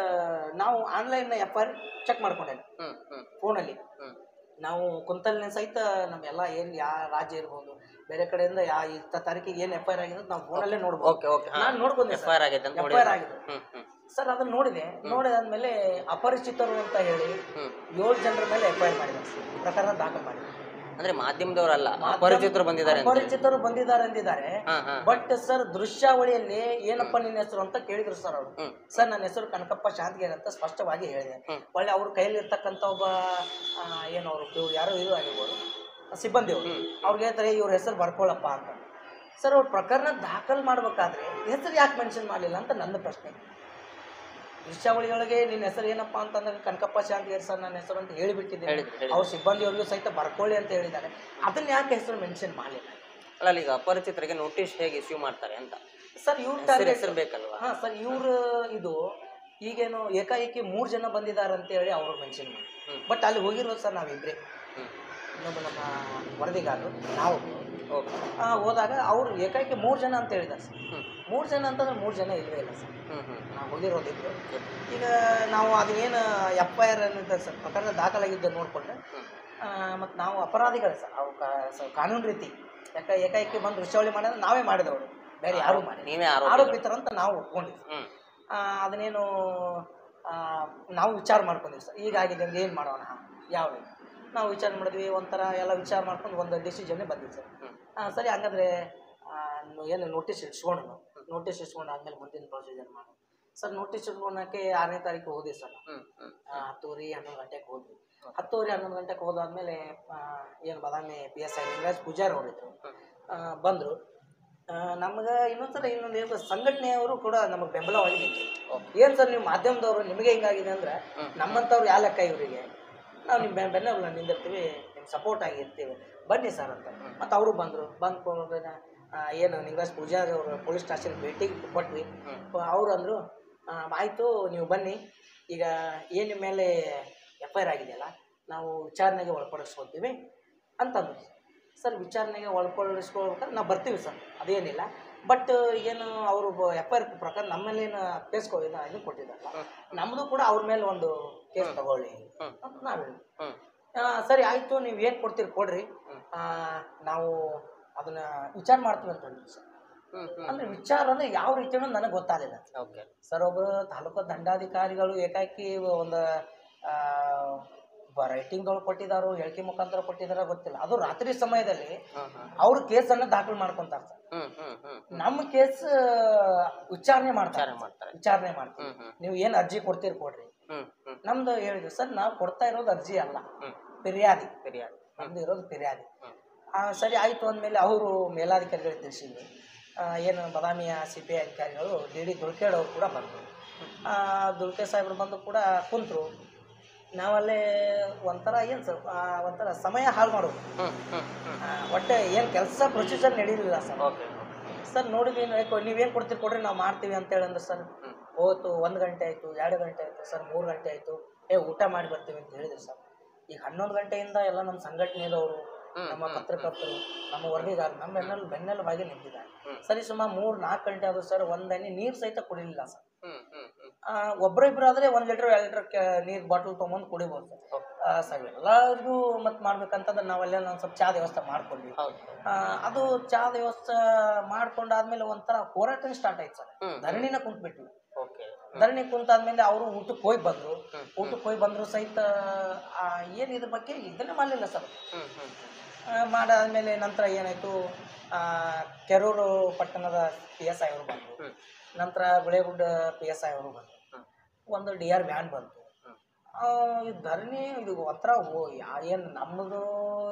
ನಾವು online F I R check ಮಾಡ್ಕೊಂಡೇನೆ ಹ್ಮ್ ಹ್ಮ್ ಫೋನಲ್ಲಿ ಹ್ಮ್ ನಾವು ಕುಂತಲ್ನೇ ಸಹಿತ ನಮ್ಮೆಲ್ಲ ಏನು ಯಾವ ರಾಜ್ಯ ಇರ್ಬೋದು ಬೇರೆ ಕಡೆಯಿಂದ ಯಾ ಇಂಥ ತಾರೀಕಿಗೆ ಏನು ಎಫ್ ಐ ಆರ್ ಆಗಿದೆ ಅಂತ ನಾವು ಫೋನಲ್ಲೇ ನೋಡ್ಬೋದು ಓಕೆ ಓಕೆ ನಾನು ನೋಡ್ಕೊಂಡೆ ಎಫ್ ಐ ಆರ್ ಆಗೈತೆ ಅಂತ ಎಫ್ ನೋಡಿ ಐ ಆರ್ ಆಗಿದೆ ಹ್ಮ್ ಹ್ಮ್ ಸರ್ ಅದನ್ನ ನೋಡಿದೆ ನೋಡಿದಾದ್ಮೇಲೆ ಅಪರಿಚಿತರು ಅಂತ ಹೇಳಿ ಹ್ಮ್ ಏಳು ಜನರ ಮೇಲೆ ಎಫ್ ಐ ಆರ್ ಮಾಡಿದ್ದಾರೆ ಪ್ರಕರಣ ದಾಖಲು ಮಾಡಿದ್ದಾರೆ ಅಂದ್ರೆ ಮಾಧ್ಯಮದವರಲ್ಲ ಅಪರಿಚಿತರು ಬಂದಿದ್ದಾರೆ ಅಂತ ಅಪರಿಚಿತರು ಬಂದಿದ್ದಾರೆ ಅಂದಿದ್ದಾರೆ ಹಾ ಹಾ ಬಟ್ ಸರ್ ದೃಶ್ಯಾವಳಿಯಲ್ಲಿ ಏನಪ್ಪ ನಿನ್ನ ಹೆಸರು ಅಂತ ಕೇಳಿದ್ರು ಸರ್ ಅವರು ಹ್ಮ್. ಸರ್ ನನ್ನ ಹೆಸರು ಕನಕಪ್ಪ ಶಾಂತಗಿರಿ ಅಂತ ಸ್ಪಷ್ಟವಾಗಿ ಹೇಳಿದೆ ಹ್ಮ್. ಒಳ್ಳೆ ಅವ್ರ ಕೈಯಲ್ಲಿ ಇರ್ತಕ್ಕಂಥ ಒಬ್ಬ ಆ, ಏನು ಅವರು ಇವ್ರು ಯಾರೋ ಇದು ಆಗಿರ್ಬೋದು ಸಿಬ್ಬಂದಿ ಅವರು ಅವ್ರಿಗೆ ಹೇಳ್ತಾರೆ ಇವ್ರ ಹೆಸರು ಬರ್ಕೊಳ್ಳಪ್ಪ ಅಂತ ಸರ್ ಅವ್ರ ಪ್ರಕರಣ ದಾಖಲು ಮಾಡ್ಬೇಕಾದ್ರೆ ಹೆಸರು ಯಾಕೆ ಮೆನ್ಷನ್ ಮಾಡಲಿಲ್ಲ ಅಂತ ನನ್ನ ಪ್ರಶ್ನೆ ದೃಶ್ಯಾವಳಿಯೊಳಗೆ ನಿನ್ನ ಹೆಸರು ಏನಪ್ಪ ಅಂತಂದ್ರೆ ಕನಕಪ್ಪ ಶಾಂತಗಿರಿ ಸರ್ ನನ್ನ ಹೆಸರು ಅಂತ ಹೇಳಿಬಿಟ್ಟಿದ್ದೀನಿ ಹೇಳಿದ್ರು, ಹೇಳಿದ್ರು. ಅವ್ರ ಸಿಬ್ಬಂದಿಯವ್ರಿಗೂ ಸಹಿತ ಬರ್ಕೊಳ್ಳಿ ಅಂತ ಹೇಳಿದ್ದಾರೆ ಅದನ್ನ ಯಾಕೆ ಹೆಸರು ಮೆನ್ಷನ್ ಮಾಡಲಿಲ್ಲ ಅಲ್ಲ ಅಲ್ಲಿ ಈಗ ಅಪರಿಚಿತರಿಗೆ ನೋಟಿಸ್ ಹೇಗೆ ಇಶ್ಯೂ ಮಾಡ್ತಾರೆ ಅಂತ ಸರ್ ಇವ್ರ ಹೆಸರು ಟಾರ್ಗೆಟ್ ಹೆಸರು ಬೇಕಲ್ವಾ ಹಾ ಸರ್ ಇವ್ರ ಇದು ಈಗೇನು ಏಕಾಏಕಿ ಮೂರು ಜನ ಬಂದಿದ್ದಾರೆ ಅಂತ ಹೇಳಿ ಅವರು ಮೆನ್ಷನ್ ಮಾಡಿ ಹ್ಮ್. ಬಟ್ ಅಲ್ಲಿ ಹೋಗಿರೋದು ಸರ್ ನಾವಿಬ್ರೆ ಹ್ಮ್ ಇನ್ನೊಬ್ಬ ನಮ್ಮ ವರದಿಗಾರರು ನಾವು ಓಕೆ ಆ, ಹೋದಾಗ ಅವರು ಏಕಾಏಕಿ ಮೂರು ಜನ ಅಂತ ಹೇಳಿದ್ದಾರೆ ಸರ್ ಹ್ಮ್ ಮೂರು ಜನ ಅಂತಂದ್ರೆ ಮೂರು ಜನ ಇಲ್ವೇ ಇಲ್ಲ ಸರ್ ಹ್ಮ್ ಹ್ಮ್ ನಾವು ಹೋಗಿರೋದಿದ್ರು ಈಗ ನಾವು ಅದನ್ನೇನು ಎಫ್ ಐ ಆರ್ ಏನಿದೆ ಸರ್ ಪ್ರಕರಣ ದಾಖಲಾಗಿದ್ದು ನೋಡಿಕೊಂಡ್ರೆ ಹ್ಮ್ ಮತ್ತು ನಾವು ಅಪರಾಧಿಗಳು ಸರ್ ಅವು ಕಾ- ಸ- ಕಾನೂನು ರೀತಿ ಯಾಕೆ ಏಕಾಏಕಿ ಬಂದು ವಿಷಾವಳಿ ಮಾಡಿದ್ರೆ ನಾವೇ ಮಾಡಿದವರು ಬೇರೆ ಯಾರೂ ಮಾಡಿ ನೀವೇ ಆರೋಪಿ ಆರೋಪಿತರಂತ ನಾವು ಒಪ್ಕೊಂಡಿದ್ವಿ ಹ್ಮ್ ಆ, ಅದನ್ನೇನು ಆ, ನಾವು ವಿಚಾರ ಮಾಡ್ಕೊಂಡ್ವಿ ಸರ್ ಹೀಗಾಗಿದೆ ಅಂದ್ರೆ ಏನು ಮಾಡೋಣ ಯಾವ ರೀತಿ ನಾವು ವಿಚಾರ ಮಾಡಿದ್ವಿ ಒಂಥರ ಎಲ್ಲ ವಿಚಾರ ಮಾಡ್ಕೊಂಡು ಒಂದು ಡಿಸಿಷನ್ನೇ ಬಂದಿದೆ ಸರ್ ಹ್ಮ್. ಆ, ಸರಿ ಹಂಗಾದ್ರೆ ಆ, ನು- ಏನು ನೋಟಿಸ್ ಇಟ್ಸ್ಕೊಂಡು ನಾವು ನೋಟಿಸ್ ಇಟ್ಸ್ಕೊಂಡು ಆದ್ಮೇಲೆ ಮುಂದಿನ ಪ್ರೊಸೀಜರ್ ಮಾಡಿ ಸರ್ ನೋಟಿಸ್ ಇಟ್ಕೊಳಕ್ಕೆ ಆರನೇ ತಾರೀಕು ಹೋದ್ವಿ ಸರ್ ನಾವು. ಹ್ಮ್ ಹ್ಮ್ ಆ, ಹತ್ತುವರೆ ಹನ್ನೊಂದು ಗಂಟೆಗೆ ಹೋದ್ವಿ ಹತ್ತುವರೆ ಹನ್ನೊಂದು ಗಂಟೆಗೆ ಹೋದಾದ್ಮೇಲೆ ಏನು Badami P S I Lingaraj Pujari ಅವರಿದ್ರು ಬಂದರು ನಮ್ಗೆ ಇನ್ನೊಂದ್ಸಲ ಇನ್ನೊಂದು ಏನು ಸಂಘಟನೆಯವರು ಕೂಡ ನಮಗೆ ಬೆಂಬಲವಾಗಿ ನಿಂತು ಏನು ಸರ್ ನೀವು ಮಾಧ್ಯಮದವರು ನಿಮಗೆ ಹಿಂಗಾಗಿದೆ ಅಂದ್ರೆ ನಮ್ಮಂಥವ್ರು ಯಾವ ಲೆಕ್ಕ ಇವರಿಗೆ ನಾವು ನಿಮ್ಮ ಬೆನ್ನ ಬೆನ್ನೆಲ್ಲ ನಿಂದಿರ್ತೀವಿ ನಿಮ್ಮ ಸಪೋರ್ಟ್ ಆಗಿರ್ತೀವಿ ಬನ್ನಿ ಸರ್ ಅಂತ ಮತ್ತು ಅವರು ಬಂದರು ಬಂದು ಏನು ನಿಂಗರಾಜ್ ಪೂಜಾರಿ ಅವರು ಪೊಲೀಸ್ ಸ್ಟೇಷನ್ ಭೇಟಿಗೆ ಕೊಟ್ವಿ ಅವ್ರು ಅಂದರು ಆಯಿತು ನೀವು ಬನ್ನಿ ಈಗ ಏನು ನಿಮ್ಮ ಮೇಲೆ ಎಫ್ ಐ ಆರ್ ಆಗಿದೆಯಲ್ಲ ನಾವು ವಿಚಾರಣೆಗೆ ಒಳಪಡಿಸ್ಕೊತೀವಿ ಅಂತಂದ್ರು ಸರ್ ವಿಚಾರಣೆಗೆ ಒಳಪಡಿಸ್ಕೊಳ್ಬೇಕಾದ್ರೆ ನಾವು ಬರ್ತೀವಿ ಸರ್ ಅದೇನಿಲ್ಲ ಬಟ್ ಏನು ಅವರು ಎಫ್ ಐ ಆರ್ ಪ್ರಕಾರ ನಮ್ಮ ಮೇಲೆ ಏನು ಕೇಸ್ ಇದು ಕೊಟ್ಟಿದ್ದಾರಲ್ಲ ನಮ್ಮದು ಕೂಡ ಅವ್ರ ಮೇಲೆ ಒಂದು ಕೇಸ್ ತಗೊಳ್ಳಿ ಅಂತ ನಾವು ಹೇಳಿದ್ವಿ ಹ್ಮ್ ಆ, ಸರಿ ಆಯಿತು ನೀವು ಏನು ಕೊಡ್ತೀರಿ ಕೊಡ್ರಿ ಆ, ನಾವು ಅದನ್ನ ವಿಚಾರ ಮಾಡ್ತೀವಿ ಅಂತ ಹೇಳಿದ್ವಿ ಸರ್ ಹ್ಮ್ ಹ್ಮ್ ಅಂದ್ರೆ ವಿಚಾರ ಅಂದ್ರೆ ಯಾವ ರೀತಿ ಅನ್ನೋದು ನನಗೆ ಗೊತ್ತಾಗಲಿಲ್ಲ ಓಕೆ ಸರ್ ಒಬ್ಬರು ತಾಲೂಕು ದಂಡಾಧಿಕಾರಿಗಳು ಏಕಾಏಕಿ ಒಂದು ರೈಟಿಂಗ್ದೊಳಗೆ ಕೊಟ್ಟಿದ್ದಾರೋ ಹೇಳಿಕೆ ಮುಖಾಂತರ ಕೊಟ್ಟಿದ್ದಾರೋ ಗೊತ್ತಿಲ್ಲ ಅದು ರಾತ್ರಿ ಸಮಯದಲ್ಲಿ ಹ್ಮ್ ಹ್ಮ್ ಅವ್ರ ಕೇಸನ್ನು ದಾಖಲು ಮಾಡ್ಕೊಂತಾರೆ ಸರ್ ಹ್ಮ್ ಹ್ಮ್ ಹ್ಮ್ ನಮ್ಮ ಕೇಸ್ ವಿಚಾರಣೆ ಮಾಡ್ತಾರೆ ವಿಚಾರ ಮಾಡ್ತಾರೆ ವಿಚಾರಣೆ ಮಾಡ್ತೀವಿ ಹ್ಮ್ ಹ್ಮ್ ನೀವು ಏನು ಅರ್ಜಿ ಕೊಡ್ತೀರಿ ಕೊಡ್ರಿ ಹ್ಮ್ ಹ್ಮ್ ನಮ್ದು ಹೇಳಿದ್ವಿ ಸರ್ ನಾವು ಕೊಡ್ತಾ ಇರೋದು ಅರ್ಜಿ ಅಲ್ಲ ಹ್ಮ್ ಫಿರ್ಯಾದಿ ಸರಿಯಾಗಿ ನಮ್ದು ಇರೋದು ಫಿರ್ಯಾದಿ ಹ್ಮ್ ಆ, ಸರಿ ಆಯಿತು ಅಂದಮೇಲೆ ಅವರು ಮೇಲಾಧಿಕಾರಿಗಳಿಗೆ ತಿಳಿಸಿದ್ರು ಆ, ಏನು ಬಾದಾಮಿಯ ಸಿ ಪಿ ಐ ಅಧಿಕಾರಿಗಳು ಡಿ ಡಿ ದುಲ್ಕೇಡ್ ಅವರು ಕೂಡ ಬಂದರು ದುಲ್ಕೆ ಸಾಹೇಬ್ರು ಬಂದು ಕೂಡ ಕುಂತರು ನಾವಲ್ಲೇ ಒಂಥರ ಏನು ಸರ್ ಆ, ಒಂಥರ ಸಮಯ ಹಾಳು ಮಾಡೋದು ಹ್ಮ್ ಹ್ಮ್ ಹ್ಮ್ ಆ, ಒಟ್ಟೆ ಏನು ಕೆಲಸ ಪ್ರೊಸೀಜರ್ ನಡೀಲಿಲ್ಲ ಸರ್ ಓಕೆ ಸರ್ ನೋಡಿದ್ವಿ ನೀವೇನು ಕೊಡ್ತೀರಿ ಕೊಡ್ರಿ ನಾವು ಮಾಡ್ತೀವಿ ಅಂತ ಹೇಳಂದ್ರೆ ಸರ್ ಹ್ಮ್ ಹೋತು ಒಂದು ಗಂಟೆ ಆಯಿತು ಎರಡು ಗಂಟೆ ಆಯಿತು ಸರ್ ಮೂರು ಗಂಟೆ ಆಯಿತು ಏ ಊಟ ಮಾಡಿ ಬರ್ತೀವಿ ಅಂತ ಹೇಳಿದ್ರು ಸರ್ ಈಗ ಹನ್ನೊಂದು ಗಂಟೆಯಿಂದ ಎಲ್ಲ ನಮ್ಮ ಸಂಘಟನೆಯವರು ಹ್ಮ್, ನಮ್ಮ ಪತ್ರಕರ್ತರು ನಮ್ಮ ವರದಿಗಾರರು ನಮ್ಮ ಬೆನ್ನೆಲು ಬೆನ್ನೆಲುಬಾಗಿ ನಿಂತಿದ್ದಾರೆ ಹ್ಮ್. ಸರಿ ಸುಮಾರು ಮೂರು ನಾಲ್ಕು ಗಂಟೆ ಆದರೂ ಸರ್ ಒಂದನೇ ನೀರು ಸಹಿತ ಕುಡಿಲಿಲ್ಲ ಸರ್ ಹ್ಮ್ ಹ್ಮ್ ಹ್ಮ್ ಆ, ಒಬ್ರಿಬ್ರು ಆದರೆ ಒಂದು ಲೀಟ್ರ್ ಎರಡು ಲೀಟ್ರ್ ನೀರು ಬಾಟಲ್ ತೊಗೊಂಬಂದು ಕುಡಿಬೋದು ಸರ್ ಓಕೆ ಆ, ಸರ್ ಎಲ್ಲರಿಗೂ ಮತ್ತೆ ಮಾಡ್ಬೇಕಂತಂದ್ರೆ ನಾವಲ್ಲೇ ಒಂದು ಸ್ವಲ್ಪ ಚಾ ವ್ಯವಸ್ಥೆ ಮಾಡ್ಕೊಂಡ್ವಿ ಹೌದು ಆ, ಅದು ಚಾ ವ್ಯವಸ್ಥೆ ಮಾಡ್ಕೊಂಡಾದ್ಮೇಲೆ ಒಂಥರ ಹೋರಾಟ ಸ್ಟಾರ್ಟ್ ಆಯ್ತು ಸರ್ ಹ್ಮ್ ಧರಣಿನ ಕುಂತ್ಬಿಟ್ವಿ ಓಕೆ ಧರಣಿ ಕುಂತಾದ್ಮೇಲೆ ಅವರು ಊಟಕ್ಕೆ ಹೋಗಿ ಬಂದರು ಹ್ಮ್. ಊಟಕ್ಕೆ ಹೋಗಿ ಬಂದರು ಸಹಿತ ಏನು ಇದ್ರ ಬಗ್ಗೆ ಇದನ್ನೇ ಮಾಡಲಿಲ್ಲ ಸರ್ ಹ್ಮ್ ಹ್ಮ್ ಆ, ಮಾಡಾದ್ಮೇಲೆ ನಂತರ ಏನಾಯಿತು ಕೆರೂರು ಪಟ್ಟಣದ ಪಿ ಎಸ್ ಐ ಅವರು ಬಂದರು ಹ್ಮ್ ನಂತರ ಬಿಳೆಗುಡ್ಡ ಪಿ ಎಸ್ ಐ ಅವರು ಬಂದರು ಹ್ಮ್ ಒಂದು ಡಿ ಆರ್ ವ್ಯಾನ್ ಬಂತು ಹ್ಮ್ ಆ, ಈ ಧರಣಿ ಇದು ಒಂಥರ ಓ ಯಾ ಏನು ನಮ್ಮದು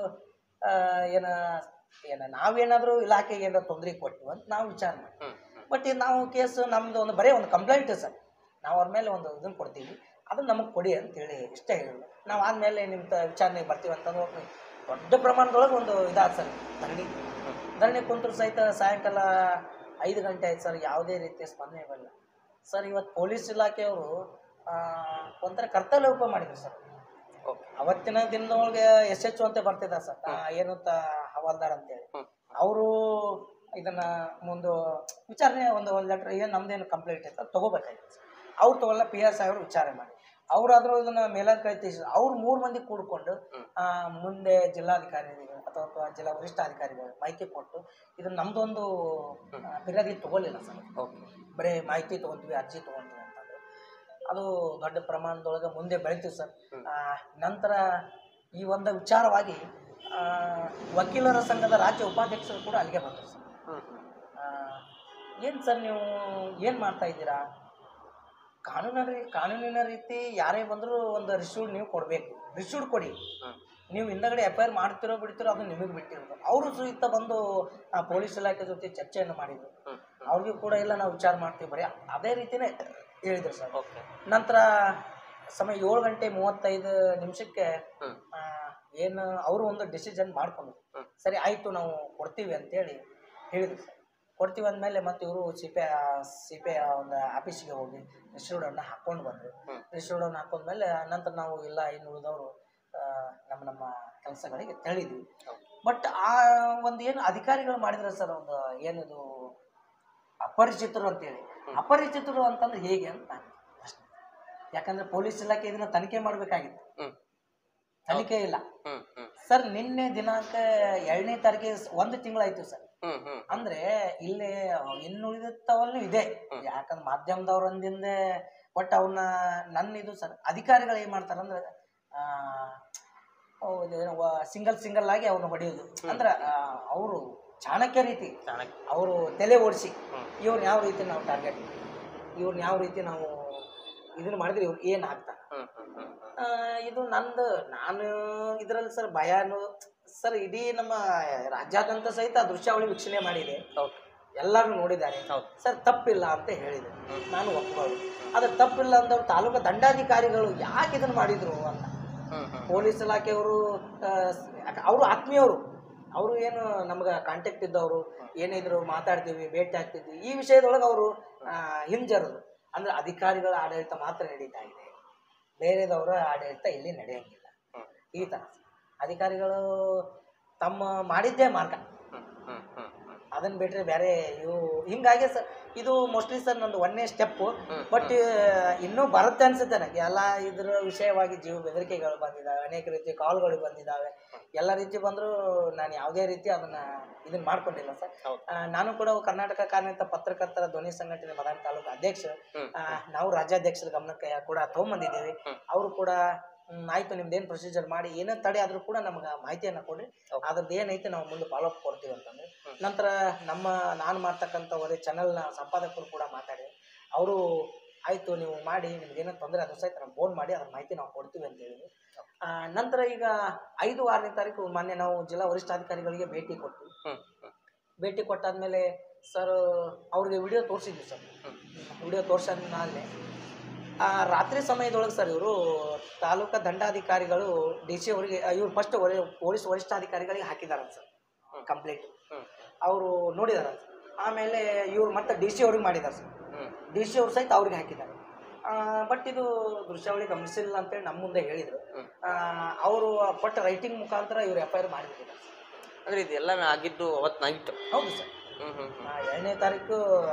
ಏನು ಏನು ನಾವೇನಾದರೂ ಇಲಾಖೆಗೆ ಏನಾದ್ರು ತೊಂದರೆ ಕೊಟ್ಟಿವಿ ಅಂತ ನಾವು ವಿಚಾರ ಮಾಡಿ ಹ್ಮ್ ಹ್ಮ್ ಬಟ್ ಇದು ನಾವು ಕೇಸ್ ನಮ್ಮದು ಒಂದು ಬರೀ ಒಂದು ಕಂಪ್ಲೇಂಟ್ ಸರ್ ನಾವು ಅವ್ರ ಮೇಲೆ ಒಂದು ಇದನ್ನು ಕೊಡ್ತೀವಿ ಅದನ್ನು ನಮಗೆ ಕೊಡಿ ಅಂತೇಳಿ ಇಷ್ಟೇ ಹೇಳಿದ್ರು ನಾವು ಆದಮೇಲೆ ನಿಮ್ಮ ತ ವಿಚಾರಣೆಗೆ ಬರ್ತೀವಿ ಅಂತಂದು ಒಂದು ದೊಡ್ಡ ಪ್ರಮಾಣದೊಳಗೆ ಒಂದು ಇದಾದ ಸರ್ ಧರಣಿ ಧರಣಿ ಕುಂತರು ಸಹಿತ ಸಾಯಂಕಾಲ ಐದು ಗಂಟೆ ಆಯ್ತು ಸರ್ ಯಾವುದೇ ರೀತಿಯ ಸ್ಪಂದನೆ ಬರಲ್ಲ ಸರ್ ಇವತ್ತು ಪೊಲೀಸ್ ಇಲಾಖೆಯವರು ಆ, ಒಂಥರ ಕರ್ತವ್ಯ ಲೋಪ ಮಾಡಿದ್ರು ಸರ್ ಓಕೆ ಅವತ್ತಿನ ದಿನದೊಳಗೆ ಎಸ್ ಎಚ್ ಅಂತ ಬರ್ತಿದ್ದ ಸರ್ ಆ, ಏನು ತ ಹವಾಲ್ದಾರ್ ಅಂತೇಳಿ ಹ್ಮ್ ಅವರು ಇದನ್ನ ಮುಂದೆ ವಿಚಾರಣೆ ಒಂದು ಒಂದು ಲೆಟ್ರ್ ಏನು ನಮ್ದೇನು ಕಂಪ್ಲೇಂಟ್ ಇತ್ತು ಅದು ತೊಗೋಬೇಕಾಗಿತ್ತು ಸರ್ ಅವ್ರು ತೊಗೊಲ್ಲ ಪಿ ಎಸ್ ಅವರು ವಿಚಾರಣೆ ಮಾಡಿ ಅವರಾದರೂ ಇದನ್ನ ಮೇಲಧಿಕಾರಿ ತಿಳಿಸಿ ಅವ್ರು ಮೂರು ಮಂದಿ ಕೂಡ್ಕೊಂಡು ಆ, ಮುಂದೆ ಜಿಲ್ಲಾಧಿಕಾರಿಗಳು ಅಥವಾ ಅಥವಾ ಜಿಲ್ಲಾ ವರಿಷ್ಠಾಧಿಕಾರಿಗಳು ಮಾಹಿತಿ ಕೊಟ್ಟು ಇದನ್ನ ನಮ್ದೊಂದು ಆ, ಫಿರ್ಯಾದಿ ತಗೊಳ್ಳಿಲ್ಲ ಸರ್ ಓಕೆ ಬರೀ ಮಾಹಿತಿ ತೊಗೊಂತೀವಿ ಅರ್ಜಿ ತೊಗೊಂತೀವಿ ಅಂತಂದ್ರೆ ಅದು ದೊಡ್ಡ ಪ್ರಮಾಣದೊಳಗೆ ಮುಂದೆ ಬೆಳಿತೀವಿ ಸರ್ ಆ, ನಂತರ ಈ ಒಂದು ವಿಚಾರವಾಗಿ ಆ, ವಕೀಲರ ಸಂಘದ ರಾಜ್ಯ ಉಪಾಧ್ಯಕ್ಷರು ಕೂಡ ಅಲ್ಲಿಗೆ ಬಂದರು ಸರ್ ಹ್ಮ್ ಏನು ಸರ್ ನೀವು ಏನು ಮಾಡ್ತಾ ಇದ್ದೀರಾ ಕಾನೂನ ರೀ ಕಾನೂನಿನ ರೀತಿ ಯಾರೇ ಬಂದರೂ ಒಂದು ರಿಸೀವ್ಡ್ ನೀವು ಕೊಡಬೇಕು ರಿಸೀವ್ಡ್ ಕೊಡಿ ಹ್ಮ್ ನೀವು ಹಿಂದಗಡೆ ಎಫ್ ಐ ಆರ್ ಮಾಡ್ತಿರೋ ಬಿಡ್ತಿರೋ ಅದು ನಿಮಗೆ ಬಿಟ್ಟಿರೋದು ಅವರು ಸಹಿತ ಬಂದು ಆ, ಪೊಲೀಸ್ ಇಲಾಖೆ ಜೊತೆ ಚರ್ಚೆಯನ್ನು ಮಾಡಿದರು ಹ್ಮ್ ಅವ್ರಿಗೂ ಕೂಡ ಇಲ್ಲ ನಾವು ವಿಚಾರ ಮಾಡ್ತೀವಿ ಬರೀ ಅದೇ ರೀತಿನೇ ಹೇಳಿದ್ರು ಸರ್ ಓಕೆ ನಂತರ ಸಮಯ ಏಳು ಗಂಟೆ ಮೂವತ್ತೈದು ನಿಮಿಷಕ್ಕೆ ಹ್ಮ್ ಏನು ಅವರು ಒಂದು ಡಿಸಿಷನ್ ಮಾಡ್ಕೊಂಡ್ರು ಹ್ಮ್. ಸರಿ ಆಯಿತು ನಾವು ಕೊಡ್ತೀವಿ ಅಂತೇಳಿ ಹೇಳಿದ್ರು ಸರ್ ಕೊಡ್ತೀವಿ ಅಂದಮೇಲೆ ಮತ್ತೆ ಇವರು ಸಿ ಪಿ ಸಿ ಪಿ ಒಂದು ಆಫೀಸಿಗೆ ಹೋಗಿ ರಿಸೀವ್ಡನ್ನು ಹಾಕ್ಕೊಂಡು ಬಂದರು ಹ್ಮ್. ರಿಸೀವ್ಡನ್ನು ಹಾಕೊಂಡ್ಮೇಲೆ ನಂತರ ನಾವು ಇಲ್ಲ ಇನ್ನು ಉಳಿದವರು ನಮ್ಮ ನಮ್ಮ ಕೆಲಸಗಳಿಗೆ ತೆಳಿದ್ವಿ ಬಟ್ ಆ ಒಂದು ಏನು ಅಧಿಕಾರಿಗಳು ಮಾಡಿದ್ರೆ ಸರ್ ಒಂದು ಏನಿದು ಅಪರಿಚಿತರು ಅಂತೇಳಿ ಅಪರಿಚಿತರು ಅಂತಂದ್ರೆ ಹೇಗೆ ಅಂತ ನಾನು ಪ್ರಶ್ನೆ ಯಾಕಂದ್ರೆ ಪೊಲೀಸ್ ಇಲಾಖೆ ಇದನ್ನ ತನಿಖೆ ಮಾಡಬೇಕಾಗಿತ್ತು ಹ್ಮ್ ತನಿಖೆ ಇಲ್ಲ ಹ್ಮ್ ಹ್ಮ್ ಸರ್ ನಿನ್ನೆ ದಿನಾಂಕ ಎರಡನೇ ತಾರೀಕಿಗೆ ಸ್- ಒಂದು ತಿಂಗಳಾಯ್ತು ಸರ್ ಹ್ಮ್ ಹ್ಮ್ ಅಂದ್ರೆ ಇಲ್ಲಿ ಇನ್ನುಳಿದತ್ತವಲ್ಲೂ ಇದೆ ಯಾಕಂದ್ರೆ ಮಾಧ್ಯಮದವ್ರಂದಿಂದ ಒಟ್ಟು ಅವನ್ನ ನನ್ನ ಇದು ಸರ್ ಅಧಿಕಾರಿಗಳು ಏನ್ ಮಾಡ್ತಾರಂದ್ರೆ ಸಿಂಗಲ್ ಸಿಂಗಲ್ ಆಗಿ ಅವ್ರನ್ನ ಹೊಡೆಯೋದು ಅಂದ್ರೆ ಅವರು ಚಾಣಕ್ಯ ರೀತಿ ಚಾಣಕ್ಯ ಅವರು ತಲೆ ಓಡಿಸಿ ಹ್ಮ್. ಇವ್ರನ್ನ ಯಾವ ರೀತಿ ನಾವು ಟಾರ್ಗೆಟ್ ಇವ್ರನ್ನ ಯಾವ ರೀತಿ ನಾವು ಇದನ್ನ ಮಾಡಿದ್ರೆ ಇವ್ರು ಏನು ಆಗ್ತಾರೆ ಹ್ಮ್ ಹ್ಮ್ ಹ್ಮ್ ಹ್ಮ್ ಆ, ಇದು ನಂದು ನಾನು ಇದರಲ್ಲಿ ಸರ್ ಭಯನು ಸರ್ ಇಡೀ ನಮ್ಮ ರಾಜ್ಯಾದ್ಯಂತ ಸಹಿತ ಆ ದೃಶ್ಯಾವಳಿ ವೀಕ್ಷಣೆ ಮಾಡಿದೆ ಹೌದು ಎಲ್ಲರೂ ನೋಡಿದ್ದಾರೆ ಹೌದು ಸರ್ ತಪ್ಪಿಲ್ಲ ಅಂತ ಹೇಳಿದೆ ನಾನು ಒಪ್ಕೊಳ್ಳಿ ಅದು ತಪ್ಪಿಲ್ಲ ಅಂದವ್ರು ತಾಲೂಕು ದಂಡಾಧಿಕಾರಿಗಳು ಯಾಕೆ ಇದನ್ನು ಮಾಡಿದ್ರು ಅಂತ ಹ್ಮ್ ಹ್ಮ್ ಪೊಲೀಸ್ ಇಲಾಖೆಯವರು ಅವರು ಆತ್ಮೀಯವರು ಅವರು ಏನು ನಮ್ಗೆ ಕಾಂಟ್ಯಾಕ್ಟ್ ಇದ್ದವರು ಏನಿದ್ರು ಮಾತಾಡ್ತೀವಿ ಭೇಟಿ ಆಗ್ತಿದ್ವಿ ಈ ವಿಷಯದೊಳಗೆ ಅವರು ಹಿಂಜರದು ಅಂದ್ರೆ ಅಧಿಕಾರಿಗಳ ಆಡಳಿತ ಮಾತ್ರ ನಡೀತಾ ಇದೆ ಬೇರೆದವರ ಆಡಳಿತ ಇಲ್ಲಿ ನಡೆಯಂಗಿಲ್ಲ ಹ್ಮ್ ಈ ಥರ ಅಧಿಕಾರಿಗಳು ತಮ್ಮ ಮಾಡಿದ್ದೇ ಮಾರ್ಗ ಹ್ಮ್ ಹ್ಮ್ ಹ್ಮ್ ಹ್ಮ್ ಅದನ್ನ ಬಿಟ್ರೆ ಬೇರೆ ಇವು ಹಿಂಗಾಗಿ ಸರ್ ಇದು ಮೋಸ್ಟ್ಲಿ ಸರ್ ನಂದು ಒಂದನೇ ಸ್ಟೆಪ್ಪು ಹ್ಮ್, ಬಟ್ ಇನ್ನೂ ಬರುತ್ತೆ ಅನ್ಸುತ್ತೆ ನನಗೆ ಎಲ್ಲ ಇದ್ರ ವಿಷಯವಾಗಿ ಜೀವ ಬೆದರಿಕೆಗಳು ಬಂದಿದ್ದಾವೆ ಅನೇಕ ರೀತಿ ಕಾಲ್ಗಳು ಬಂದಿದ್ದಾವೆ ಎಲ್ಲ ರೀತಿ ಬಂದರೂ ನಾನು ಯಾವುದೇ ರೀತಿ ಅದನ್ನ ಇದನ್ನ ಮಾಡ್ಕೊಂಡಿಲ್ಲ ಸರ್ ಹೌದು. ಆ, ನಾನು ಕೂಡ ಕರ್ನಾಟಕ ಕಾರ್ಮಿಕ ಪತ್ರಕರ್ತರ ಧ್ವನಿ ಸಂಘಟನೆ ಬದಾಮಿ ತಾಲೂಕು ಅಧ್ಯಕ್ಷ ಹ್ಮ್. ಆ, ನಾವು ರಾಜ್ಯಾಧ್ಯಕ್ಷರ ಗಮನಕ್ಕೆ ಕೂಡ ತೊಗೊಂಬಂದಿದ್ದೀವಿ ಹ್ಮ್. ಅವರು ಕೂಡ ಹ್ಮ್, ಆಯ್ತು ನಿಮ್ದು ಏನು ಪ್ರೊಸೀಜರ್ ಮಾಡಿ ಏನೇ ತಡೆ ಆದರೂ ಕೂಡ ನಮ್ಗೆ ಮಾಹಿತಿಯನ್ನು ಕೊಡ್ರಿ Okay. ಅದ್ರದ್ದು ಏನೈತೆ ನಾವು ಮುಂದೆ ಫಾಲೋ ಅಪ್ ಕೊಡ್ತೀವಿ ಅಂತಂದ್ರೆ ಹ್ಮ್. ನಂತರ ನಮ್ಮ ನಾನು ಮಾಡ್ತಕ್ಕಂಥ ಒಳ್ಳೆ ಚಾನಲ್ನ ಸಂಪಾದಕರು ಕೂಡ ಮಾತಾಡಿ ಅವರು ಆಯಿತು ನೀವು ಮಾಡಿ ನಿಮ್ಗೇನೋ ತೊಂದರೆ ಅದು ಸಹಿತ ನಾವು ಫೋನ್ ಮಾಡಿ ಅದ್ರ ಮಾಹಿತಿ ನಾವು ಕೊಡ್ತೀವಿ ಅಂತ ಹೇಳಿದ್ವಿ ಆ, ನಂತರ ಈಗ ಐದು ಆರನೇ ತಾರೀಕು ಮೊನ್ನೆ ನಾವು ಜಿಲ್ಲಾ ವರಿಷ್ಠಾಧಿಕಾರಿಗಳಿಗೆ ಭೇಟಿ ಕೊಟ್ವಿ ಹ್ಮ್ ಹ್ಮ್ ಭೇಟಿ ಕೊಟ್ಟಾದ್ಮೇಲೆ ಸರ್ ಅವ್ರಿಗೆ ವಿಡಿಯೋ ತೋರಿಸಿದ್ವಿ ಸರ್ ಹ್ಮ್. ವಿಡಿಯೋ ತೋರ್ಸಾದ್ಮೇಲೆ ಆ ರಾತ್ರಿ ಸಮಯದೊಳಗೆ ಸರ್ ಇವರು ತಾಲೂಕಾ ದಂಡಾಧಿಕಾರಿಗಳು ಡಿ ಸಿ ಅವರಿಗೆ ಇವ್ರು ಫಸ್ಟ್ ಪೊಲೀಸ್ ವರಿಷ್ಠಾಧಿಕಾರಿಗಳಿಗೆ ಹಾಕಿದಾರ ಸರ್ ಕಂಪ್ಲೇಂಟ್ ಹ್ಮ್ ಅವರು ನೋಡಿದಾರ ಆಮೇಲೆ ಇವ್ರು ಮತ್ತೆ ಡಿ ಸಿ ಅವ್ರಿಗೆ ಮಾಡಿದ್ದಾರೆ ಸರ್ ಹ್ಮ್ ಡಿ ಸಿ ಅವ್ರು ಸಹಿತ ಅವ್ರಿಗೆ ಹಾಕಿದ್ದಾರೆ ಬಟ್ ಇದು ದೃಶ್ಯಾವಳಿ ಗಮನಿಸಿಲ್ಲ ಅಂತೇಳಿ ನಮ್ಮ ಮುಂದೆ ಹೇಳಿದರು ಹ್ಮ್. ಅವರು ಕೊಟ್ಟ ರೈಟಿಂಗ್ ಮುಖಾಂತರ ಇವ್ರು ಎಫ್ ಐ ಆರ್ ಮಾಡಿಬಿಟ್ಟಿದ್ದಾರೆ ಅಂದ್ರೆ ಇದೆಲ್ಲ ಆಗಿದ್ದು ಅವತ್ತು ನೈಟ್ ಹೌದು ಸರ್ ಹ್ಮ್ ಹ್ಮ್ ಹ್ಮ್ ಆ, ಎರಡನೇ ತಾರೀಕು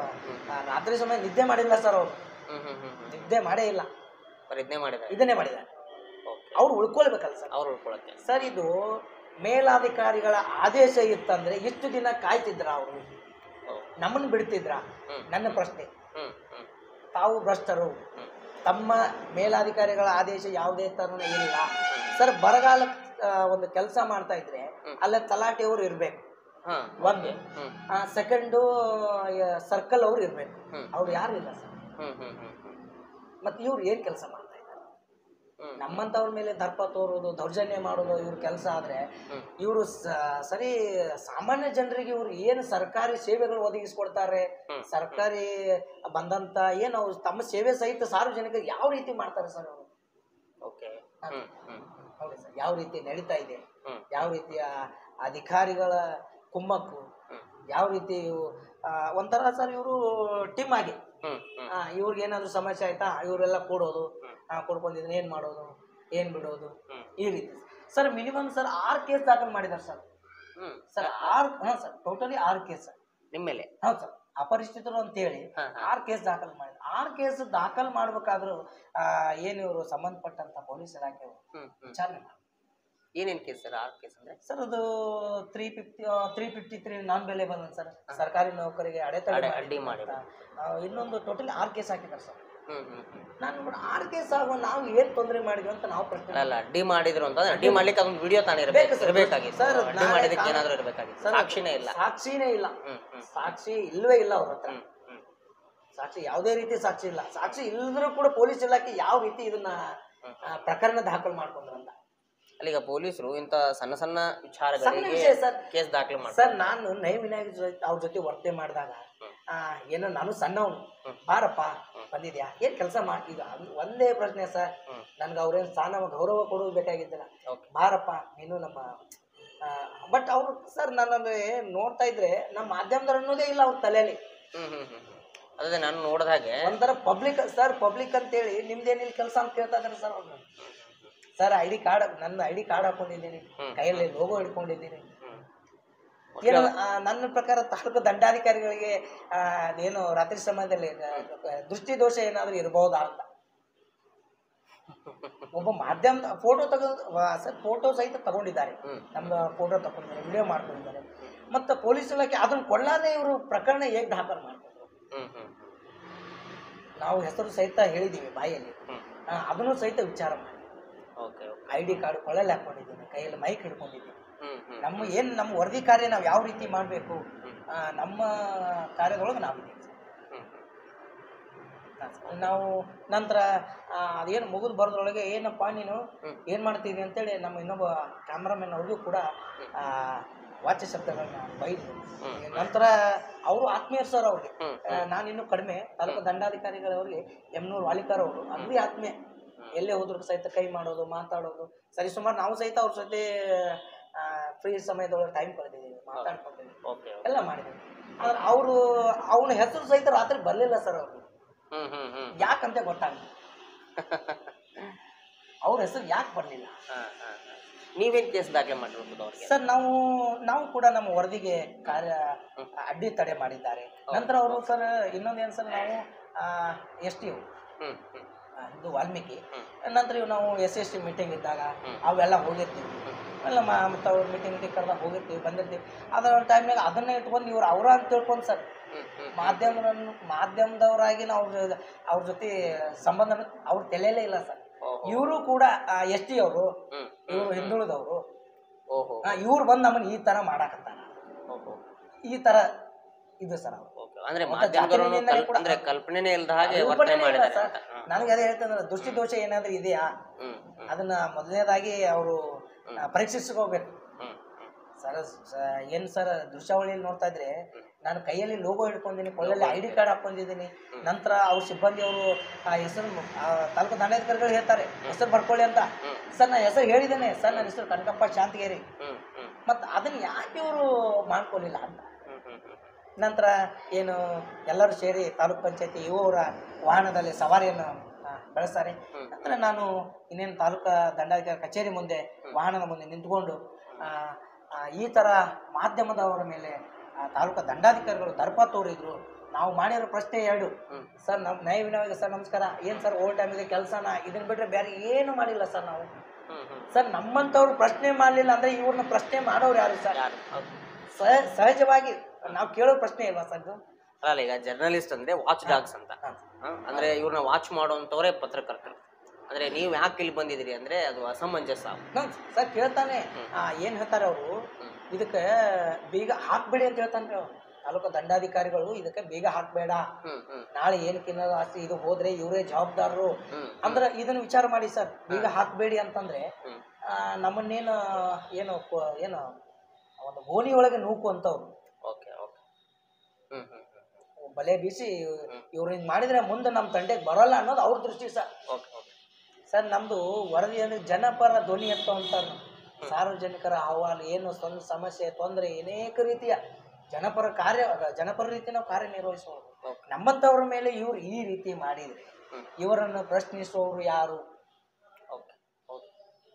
ಆ, ರಾತ್ರಿ ಸಮಯ ನಿದ್ದೆ ಮಾಡಿಲ್ಲ ಸರ್ ಅವರು ಹ್ಮ್ ಹ್ಮ್ ಹ್ಮ್ ಹ್ಮ್ ನಿದ್ದೆ ಮಾಡೇ ಇಲ್ಲ ಪ್ರಯತ್ನ ಮಾಡಿದ್ದಾರೆ ಇದನ್ನೇ ಮಾಡಿದ್ದಾರೆ ಓಕೆ ಅವ್ರು ಉಳ್ಕೊಳ್ಬೇಕಲ್ಲ ಸರ್ ಅವ್ರು ಉಳ್ಕೊಳಕ್ಕೆ ಸರ್ ಇದು ಮೇಲಾಧಿಕಾರಿಗಳ ಆದೇಶ ಇತ್ತಂದ್ರೆ ಇಷ್ಟು ದಿನ ಕಾಯ್ತಿದ್ರ ಅವರು ಹೌದು. ನಮ್ಮನ್ನು ಬಿಡ್ತಿದ್ರ ಹ್ಮ್. ನನ್ನ ಪ್ರಶ್ನೆ ಹ್ಮ್ ಹ್ಮ್ ತಾವು ಭ್ರಷ್ಟರು ಹ್ಮ್. ತಮ್ಮ ಮೇಲಾಧಿಕಾರಿಗಳ ಆದೇಶ ಯಾವುದೇ ತರನ ಇಲ್ಲ ಸರ್ ಬರಗಾಲ ಆ, ಒಂದು ಕೆಲಸ ಮಾಡ್ತಾ ಇದ್ರೆ ಹ್ಮ್. ಅಲ್ಲೇ ತಲಾಟೆಯವರು ಇರ್ಬೇಕು ಹಾ ಒಂದು ಹ್ಮ್ ಸೆಕೆಂಡು ಸರ್ಕಲ್ ಅವ್ರು ಇರ್ಬೇಕು ಹ್ಮ್. ಅವ್ರು ಯಾರು ಇಲ್ಲ ಸರ್ ಹ್ಮ್ ಹ್ಮ್ ಹ್ಮ್ ಹ್ಮ್ ಮತ್ತೆ ಇವ್ರು ಏನ್ ಕೆಲಸ ಮಾಡ್ತಾ ಇದ್ದಾರೆ ಹ್ಮ್ ನಮ್ಮಂತವ್ರ ಮೇಲೆ ದರ್ಪ ತೋರೋದು ದೌರ್ಜನ್ಯ ಮಾಡೋದು ಇವ್ರ ಕೆಲಸ ಆದ್ರೆ ಹ್ಮ್. ಇವರು ಸರಿ ಸಾಮಾನ್ಯ ಜನರಿಗೆ ಇವ್ರು ಏನು ಸರ್ಕಾರಿ ಸೇವೆಗಳು ಒದಗಿಸ್ಕೊಡ್ತಾರೆ ಹ್ಮ್. ಸರ್ಕಾರಿ ಬಂದಂತ ಏನು ಅವ್ರು ತಮ್ಮ ಸೇವೆ ಸಹಿತ ಸಾರ್ವಜನಿಕರಿಗೆ ಯಾವ ರೀತಿ ಮಾಡ್ತಾರೆ ಸರ್ ಅವರು ಓಕೆ ಹ್ಮ್ ಹ್ಮ್ ಹೌದು ಸರ್ ಯಾವ ರೀತಿ ನಡೀತಾ ಇದೆ ಹ್ಮ್ ಯಾವ ರೀತಿಯ ಅಧಿಕಾರಿಗಳ ಕುಮ್ಮಕ್ಕು ಹ್ಮ್ ಯಾವ ರೀತಿ ಇವು- ಆ, ಒಂಥರ ಸರ್ ಇವರು ಟೀಮ್ ಆಗಿ ಹ್ಮ್ ಹ್ಮ್ ಆ, ಇವ್ರಿಗೆ ಏನಾದ್ರು ಸಮಸ್ಯೆ ಆಯ್ತಾ ಇವರೆಲ್ಲ ಕೂಡೋದು ಆ, ಕೂಡ್ಕೊಂಡಿದ್ರೆ ಏನು ಮಾಡೋದು ಏನು ಬಿಡೋದು ಹ್ಮ್. ಈ ರೀತಿ ಸರ್ ಮಿನಿಮಮ್ ಸರ್ ಆರು ಕೇಸ್ ದಾಖಲು ಮಾಡಿದ್ದಾರೆ ಸರ್ ಹ್ಮ್ ಸರ್ ಆರು ಹಾಂ ಸರ್ ಟೋಟಲಿ ಆರು ಕೇಸ್ ಸರ್ ನಿಮ್ಮ ಮೇಲೆ ಹೌದು ಸರ್ ಅಪರಿಚಿತರು ಅಂತೇಳಿ ಹಾ, ಹಾ. ಆರು ಕೇಸ್ ದಾಖಲು ಮಾಡಿದ್ರು ಆರು ಕೇಸ್ ದಾಖಲು ಮಾಡ್ಬೇಕಾದ್ರೂ ಆ, ಏನು ಇವರು ಸಂಬಂಧಪಟ್ಟಂತ ಪೊಲೀಸ್ ಇಲಾಖೆಯವರು ಹ್ಮ್ ಹ್ಮ್ ವಿಚಾರಣೆ ಮಾಡಿ ಏನೇನ್ ಕೇಸ್ ಸರ್ ಆರ್ ಕೇಸ್ ಅಂದ್ರೆ ಸರ್ ಅದು three fifty three fifty three ನಾನ್ ಬೆಲೆ ಬಂದ ಸರ್ ಸರ್ಕಾರಿ ನೌಕರಿಗೆ ಅಡೆತಡೆ ಅಡೆ- ಮಾಡಿ ಅಡ್ಡಿ ಮಾಡಿ. ಆ, ಇನ್ನೊಂದು ಟೋಟಲಿ ಆರು ಕೇಸ್ ಹಾಕಿದ್ದಾರೆ ಸರ್ ಹ್ಮ್ ಹ್ಮ್ ಹ್ಮ್ ನಾನು ನೋಡಿ ಆರು ಕೇಸ್ ಆಗುವ ನಾವು ಏನು ತೊಂದರೆ ಮಾಡಿದ್ವಿ ಅಂತ ನಾವು ಪ್ರಶ್ನೆ ಅಲ್ಲ ಅಲ್ಲ ಅಡ್ಡಿ ಮಾಡಿದ್ರು ಅಂತ ಅಡ್ಡಿ ಮಾಡ್ಲಿಕ್ಕೆ ಅದೊಂದು ವಿಡಿಯೋ ತಾನೇ ಬೇಕು ಇರಬೇಕು ಸರ್. ಇರಬೇಕಾಗಿತ್ತು ಸರ್, ಅಡ್ಡಿ ನಾಳೆ ಮಾಡಿದಕ್ಕೆ ಕಾರಣ- ಏನಾದ್ರೂ ಇರಬೇಕಾಗಿತ್ತು ಸರ್, ಸಾಕ್ಷಿನೇ ಇಲ್ಲ ಸಾಕ್ಷಿನೇ ಇಲ್ಲ ಹ್ಮ್ ಹ್ಮ್ ಸಾಕ್ಷಿ ಇಲ್ವೇ ಇಲ್ಲ ಅವ್ರ ಹತ್ರ ಹ್ಮ್ ಹ್ಮ್ ಸಾಕ್ಷಿ ಯಾವುದೇ ರೀತಿ ಸಾಕ್ಷಿ ಇಲ್ಲ ಸಾಕ್ಷಿ ಇಲ್ಲದ್ರೂ ಕೂಡ ಪೊಲೀಸ್ ಇಲಾಖೆ ಯಾವ ರೀತಿ ಇದನ್ನ ಆ, ಪ್ರಕರಣ ದಾಖಲು ಮಾಡ್ಕೊಂಡ್ರಂತ ಅಲ್ಲಿಗ ಪೊಲೀಸರು ಇಂತ ಸಣ್ಣ ಸಣ್ಣ ಸಣ್ಣ ವಿಚಾರಗಳಿಗೆ ವಿಷಯ ಸರ್ ಕೇಸ್ ದಾಖಲೆ ಮಾಡ್ತಾರೆ ಸರ್ ನಾನು ನೈ ವಿನಾಯಕ ಜೊತೆ ಅವ್ರ ಜೊತೆ ವರ್ತನೆ ಮಾಡಿದಾಗ ಆ, ಏನೋ ನಾನು ಸಣ್ಣವನು ಬಾರಪ್ಪ ಬಂದಿದ್ಯಾ ಏನ್ ಕೆಲಸ ಮಾಡಿ ಈಗ ಅದ್ ಒಂದೇ ಪ್ರಶ್ನೆ ಸರ್ ಹ್ಮ್. ನನ್ಗೆ ಅವ್ರೇನ್ ಸ್ಥಾನ ಗೌರವ ಕೊಡೋದು ಬೇಕಾಗಿದ್ದಿಲ್ಲ ಓಕೆ ಬಾರಪ್ಪ ನೀನು ನಮ್ಮ ಬಟ್ ಅವರು ಸರ್ ನನ್ನನ್ನು ನೋಡ್ತಾ ಇದ್ರೆ ನಮ್ಮ ಮಾಧ್ಯಮದವ್ರು ಅನ್ನೋದೇ ಇಲ್ಲ ಅವ್ರ ತಲೆಯಲ್ಲಿ ಹ್ಮ್ ಹ್ಮ್ ಹ್ಮ್ ಹ್ಮ್. ಅದೇ ನಾನು ನೋಡಿದ ಹಾಗೆ ಒಂಥರ ಪಬ್ಲಿಕ್ ಸರ್ ಪಬ್ಲಿಕ್ ಅಂತೇಳಿ ನಿಮ್ದೇನಿಲ್ಲ ಕೆಲಸ ಅಂತ ಕೇಳ್ತಾ ಇದಾರೆ ಸರ್ ಅವ್ರನ್ನ ಸರ್ ಐ ಡಿ ಕಾರ್ಡ್ ನನ್ನ ಐ ಡಿ ಕಾರ್ಡ್ ಹಾಕೊಂಡಿದ್ದೀನಿ ಹ್ಮ್. ಕೈಯಲ್ಲಿ ಲೋಗೋ ಹಿಡ್ಕೊಂಡಿದ್ದೀನಿ ಹ್ಮ್ ಏನು ಆ, ನನ್ನ ಪ್ರಕಾರ ತಾಲೂಕು ದಂಡಾಧಿಕಾರಿಗಳಿಗೆ ಆ, ಅದೇನು ರಾತ್ರಿ ಸಮಯದಲ್ಲಿ ಆ, ದೃಷ್ಟಿ ದೋಷ ಏನಾದರೂ ಇರಬಹುದಾ ಅಂತ ಒಬ್ಬ ಮಾಧ್ಯಮದ ಫೋಟೋ ತೆಗೆದು ಸರ್ ಫೋಟೋ ಸಹಿತ ತಗೊಂಡಿದ್ದಾರೆ ಹ್ಮ್. ನಮ್ದು ಫೋಟೋ ತಗೊಂಡಿದ್ದಾರೆ ವಿಡಿಯೋ ಮಾಡ್ಕೊಂಡಿದ್ದಾರೆ ಮತ್ತು ಪೊಲೀಸ್ ಇಲಾಖೆ ಅದನ್ನ ಕೊಳ್ಳಾದೆ ಇವರು ಪ್ರಕರಣ ಹೇಗೆ ದಾಖಲು ಮಾಡ್ಕೊಂಡ್ರು ಹ್ಮ್ ಹ್ಮ್ ನಾವು ಹೆಸರು ಸಹಿತ ಹೇಳಿದ್ದೀವಿ ಬಾಯಲ್ಲಿ ಹ್ಮ್ ಆ, ಅದನ್ನು ಸಹಿತ ವಿಚಾರ ಮಾಡಿ okay okay I D card ಕೊಳ್ಳಲ್ಲಿ ಹಾಕೊಂಡಿದ್ದೀನಿ ಕೈಯಲ್ಲಿ ಮೈಕ್ ಹಿಡ್ಕೊಂಡಿದ್ದೀನಿ ಹ್ಮ್ ಹ್ಮ್ ನಮ್ಮ ಏನು ನಮ್ಮ ವರದಿ ಕಾರ್ಯ ನಾವು ಯಾವ ರೀತಿ ಮಾಡಬೇಕು ನಮ್ಮ ಕಾರ್ಯದೊಳಗೆ ನಾವಿದ್ದೀವಿ ಹ್ಮ್ ಸರ್. ನಾವು ನಂತರ ಆ, ಅದೇನು ಮುಗಿದು ಬರೋದ್ರೊಳಗೆ ಏನಪ್ಪ ನೀನು ಹ್ಮ್. ಏನು ಮಾಡ್ತಿದ್ದಿ ಅಂತೇಳಿ ನಮ್ಮ ಇನ್ನೊಬ್ಬ ಕ್ಯಾಮ್ರಾಮನ್ ಅವ್ರಿಗೂ ಕೂಡ ಆ, ವಾಚ್ಯ ಶಬ್ದಗಳನ್ನ ಬೈದ್ರು ಹ್ಮ್. ನಂತರ ಅವರು ಆತ್ಮೀಯರು ಸರ್ ಅವ್ರಿಗೆ ಹ್ಮ್. ಆ, ನಾನು ಇನ್ನೂ ಕಡಿಮೆ ತಾಲೂಕು ದಂಡಾಧಿಕಾರಿಗಳವ್ರಿಗೆ ಎಮ್ನೂರು ವಾಲಿಕರ್ ಅವರು ಅಗ್ದಿ ಆತ್ಮೀಯ ಎಲ್ಲೇ ಹೋದ್ರು ಸಹಿತ ಕೈ ಮಾಡೋದು ಮಾತಾಡೋದು ಸರಿ ಸುಮಾರು ನಾವು ಸಹಿತ ಅವ್ರ ಜೊತೆ ಫ್ರೀ ಸಮಯದೊಳಗೆ ಟೈಮ್ ಕಳೆದಿದ್ದೀವಿ ಮಾತಾಡ್ಕೊಂಡಿದ್ದೀವಿ ಓಕೆ ಎಲ್ಲ ಮಾಡಿದ್ದೀವಿ ಆದ್ರೆ ಅವರು ಅವನ ಹೆಸರು ಸಹಿತ ರಾತ್ರಿ ಬರಲಿಲ್ಲ ಸರ್ ಅವರು ಹ್ಮ್ ಹ್ಮ್ ಹ್ಮ್ ಯಾಕಂತ ಗೊತ್ತಾಗಲಿಲ್ಲ ಅವ್ರ ಹೆಸರು ಯಾಕೆ ಬರಲಿಲ್ಲ ಹಾ ಹಾ ಹಾ. ನೀವೇನ್ ಕೇಸ್ ದಾಖಲೆ ಮಾಡಿರ್ಬೋದು ಅವ್ರಿಗೆ ಸರ್ ನಾವು ನಾವು ಕೂಡ ನಮ್ಮ ವರದಿಗೆ ಕಾರ್ಯ ಅಡ್ಡಿ ತಡೆ ಮಾಡಿದ್ದಾರೆ ನಂತರ ಅವರು ಸರ್ ಇನ್ನೊಂದೇನು ಸರ್ ನಾವು ಎಸ್ ಟಿ ಹ್ಮ್ ಹ್ಮ್ ಇದು ವಾಲ್ಮೀಕಿ ಹ್ಮ್. ನಂತರ ಇವು ನಾವು ಎಸ್ ಎಸ್ ಟಿ ಮೀಟಿಂಗ್ ಇದ್ದಾಗ ಹ್ಮ್. ಅವೆಲ್ಲ ಹೋಗಿರ್ತೀವಿ ಎಲ್ಲ ಮತ್ತು ಅವ್ರ ಮೀಟಿಂಗ್ ಮೀಟಿಂಗ್ ಕರೆದಾಗ ಹೋಗಿರ್ತೀವಿ ಬಂದಿರ್ತೀವಿ ಅದರ ಟೈಮ್ನಾಗ ಅದನ್ನೇ ಇಟ್ಕೊಂಡು ಇವ್ರು ಅವರ ಅಂತ ತಿಳ್ಕೊಂಡು ಸರ್ ಹ್ಮ್ ಹ್ಮ್ ಮಾಧ್ಯಮದನ್ನು ಮಾಧ್ಯಮದವರಾಗಿ ನಾವು ಅವ್ರ ಅವ್ರ ಜೊತೆ ಸಂಬಂಧ ಅವ್ರ ತಲೆಯಲ್ಲೇ ಇಲ್ಲ ಸರ್ ಓಹೋ ಇವರು ಕೂಡ ಎಸ್ ಟಿ ಅವರು ಹ್ಮ್ ಇವರು ಹಿಂದುಳಿದವರು ಓಹೋ ಇವ್ರು ಬಂದು ನಮ್ಮನ್ನ ಈ ತರ ಮಾಡಾಕತ್ತಾರ ಓಹೋ ಈ ತರ ಇದು ಸರ್ ಅವ್ರು ಓಕೆ ಅಂದ್ರೆ ಮತ್ತೆ ಮಾಧ್ಯಮದವರು ಜಾತಿನಿಂದಲೇ ಕೂಡ- ಅಂದ್ರೆ ಕಲ್ಪನೆನೇ ಇಲ್ಲದ ಹಾಗೆ ವರ್ತನೆ ಕಲ್ಪನೆನೇ ಇಲ್ಲ ಮಾಡಿದ್ದಾರೆ ಸರ್. ಅಂತ. ಹ್ಮ್. ನನಗೆ ಅದೇ ಹೇಳ್ತಂದ್ರೆ ದೃಷ್ಟಿ ದೋಷ ಏನಾದ್ರೂ ಇದೆಯಾ ಹ್ಮ್ ಹ್ಮ್ ಅದನ್ನ ಮೊದಲನೇದಾಗಿ ಅವರು ಪರೀಕ್ಷಿಸ್ಕೋಬೇಕು ಹ್ಮ್ ಹ್ಮ್ ಸರ್ ಸ- ಏನ್ ಸರ್ ದೃಶ್ಯಾವಳಿಯಲ್ಲಿ ನೋಡ್ತಾ ಇದ್ರೆ ನಾನು ಕೈಯಲ್ಲಿ ಲೋಗೋ ಹಿಡ್ಕೊಂಡಿದ್ದೀನಿ ಕೊಳ್ಳಲ್ಲಿ ಐ ಡಿ ಕಾರ್ಡ್ ಹಾಕೊಂಡಿದ್ದೀನಿ ನಂತರ ಅವ್ರ ಸಿಬ್ಬಂದಿ ಅವರು ಆ ಹೆಸರು ಆ ತಾಲೂಕು ದಂಡಾಧಿಕಾರಿಗಳು ಹೇಳ್ತಾರೆ ಹೆಸರು ಬರ್ಕೊಳ್ಳಿ ಅಂತ ಹ್ಮ್. ಸರ್ ನಾನು ಹೆಸರು ಹೇಳಿದ್ದೇನೆ ಸರ್ ನನ್ನ ಹೆಸರು ಕನಕಪ್ಪ ಶಾಂತಗೇರಿ ಹ್ಮ್ ಹ್ಮ್ ಮತ್ತು ಅದನ್ನ ಯಾಕೆ ಇವರು ಮಾಡ್ಕೊಳ್ಳಿಲ್ಲ ಅಂತ ಹ್ಮ್ ಹ್ಮ್ ಹ್ಮ್ ನಂತರ ಏನು ಎಲ್ಲರೂ ಸೇರಿ ತಾಲೂಕ್ ಪಂಚಾಯತಿ ಇವರ ವಾಹನದಲ್ಲಿ ಸವಾರಿಯನ್ನು ಆ, ಬೆಳೆಸ್ತಾರೆ ಹ್ಮ್. ನಂತರ ನಾನು ಇನ್ನೇನು ತಾಲೂಕಾ ದಂಡಾಧಿಕಾರಿ ಕಚೇರಿ ಮುಂದೆ ವಾಹನದ ಮುಂದೆ ನಿಂತ್ಕೊಂಡು ಆ, ಆ, ಈ ಥರ ಮಾಧ್ಯಮದವರ ಮೇಲೆ ಆ, ತಾಲೂಕಾ ದಂಡಾಧಿಕಾರಿಗಳು ದರ್ಪ ತೋರಿದ್ರು ನಾವು ಮಾಡಿರೋ ಪ್ರಶ್ನೆ ಎರಡು ಹ್ಮ್. ಸರ್ ನಮ್ಮ ನ್ಯಾಯ ವಿನಯವಾಗಿ ಸರ್ ನಮಸ್ಕಾರ ಏನು ಸರ್ ಓವರ್ ಟೈಮ್ ಇದೆ ಕೆಲಸನ ಇದನ್ನ ಬಿಟ್ಟರೆ ಬೇರೆ ಏನು ಮಾಡಿಲ್ಲ ಸರ್ ನಾವು ಹ್ಮ್ ಹ್ಮ್ ಸರ್ ನಮ್ಮಂಥವ್ರು ಪ್ರಶ್ನೆ ಮಾಡಲಿಲ್ಲ ಅಂದರೆ ಇವ್ರನ್ನ ಪ್ರಶ್ನೆ ಮಾಡೋರು ಯಾರು ಸರ್ ಯಾರು ಹೌದು. ಸಹ ಸಹಜವಾಗಿ ನಾವು ಕೇಳೋ ಪ್ರಶ್ನೆ ಇಲ್ವಾ ಸರ್ ಇದು ಅಲ್ಲ ಈಗ ಜರ್ನಲಿಸ್ಟ್ ಅಂದ್ರೆ ವಾಚ್ ಡಾಗ್ಸ್ ಅಂತ ಹಾಂ ಹ? ಅಂದ್ರೆ ಇವ್ರನ್ನ ವಾಚ್ ಮಾಡುವಂತವರೇ ಪತ್ರಕರ್ತರು ಅಂದ್ರೆ ನೀವು ಯಾಕೆ ಇಲ್ಲಿ ಬಂದಿದ್ದೀರಿ ಅಂದ್ರೆ ಅದು ಅಸಮಂಜಸ ನಾನು ಸರ್ ಕೇಳ್ತಾನೆ ಏನು ಹೇಳ್ತಾರೆ ಅವರು ಹ್ಮ್. ಇದಕ್ಕೆ ಬೀಗ ಹಾಕ್ಬೇಡಿ ಅಂತ ಹೇಳ್ತಾನೆ ಅವ್ರು ತಾಲೂಕು ದಂಡಾಧಿಕಾರಿಗಳು ಇದಕ್ಕೆ ಬೀಗ ಹಾಕ್ಬೇಡ ಹ್ಮ್ ಹ್ಮ್ ನಾಳೆ ಏನು ತಿನ್ನೋದು ಆಸ್ತಿ ಇದು ಹೋದ್ರೆ ಇವರೇ ಜವಾಬ್ದಾರರು ಹ್ಮ್ ಅಂದ್ರೆ ಇದನ್ನ ವಿಚಾರ ಮಾಡಿ ಸರ್ ಬೀಗ ಹಾಕ್ಬೇಡಿ ಅಂತಂದ್ರೆ ಹ್ಮ್ ಆ, ನಮ್ಮನ್ನೇನು ಏನು ಕೊ- ಏನು ಒಂದು ಗೋಣಿ ಒಳಗೆ ನೂಕು ಅಂತವ್ರು ಓಕೆ ಓಕೆ ಹ್ಮ್ ಹ್ಮ್ ಹ್ಮ್ ಬಲೆ ಬೀಸಿ ಇವ್ರು ಹಿಂಗೆ ಮಾಡಿದ್ರೆ ಮುಂದೆ ನಮ್ಮ ತಂಡೆಗೆ ಬರಲ್ಲ ಅನ್ನೋದು ಅವ್ರ ದೃಷ್ಟಿ ಸರ್ ಓಕೆ ಓಕೆ ಸರ್ ನಮ್ದು ವರದಿ ಅಂದ್ರೆ ಜನಪರ ಧ್ವನಿ ಎತ್ತ ಅಂತಾರೆ ನಾವು. ಸಾರ್ವಜನಿಕರ ಅಹವಾಲು ಏನು ಸಣ್ಣ ಸಮಸ್ಯೆ ತೊಂದರೆ ಅನೇಕ ರೀತಿಯ ಜನಪರ ಕಾರ್ಯ ಜನಪರ ರೀತಿ ನಾವು ಕಾರ್ಯನಿರ್ವಹಿಸೋದು ಓಕೆ ನಮ್ಮಂಥವ್ರ ಮೇಲೆ ಇವ್ರು ಈ ರೀತಿ ಮಾಡಿದ್ರೆ ಹ್ಮ್. ಇವರನ್ನು ಪ್ರಶ್ನಿಸುವವರು ಯಾರು ಓಕೆ ಓಕೆ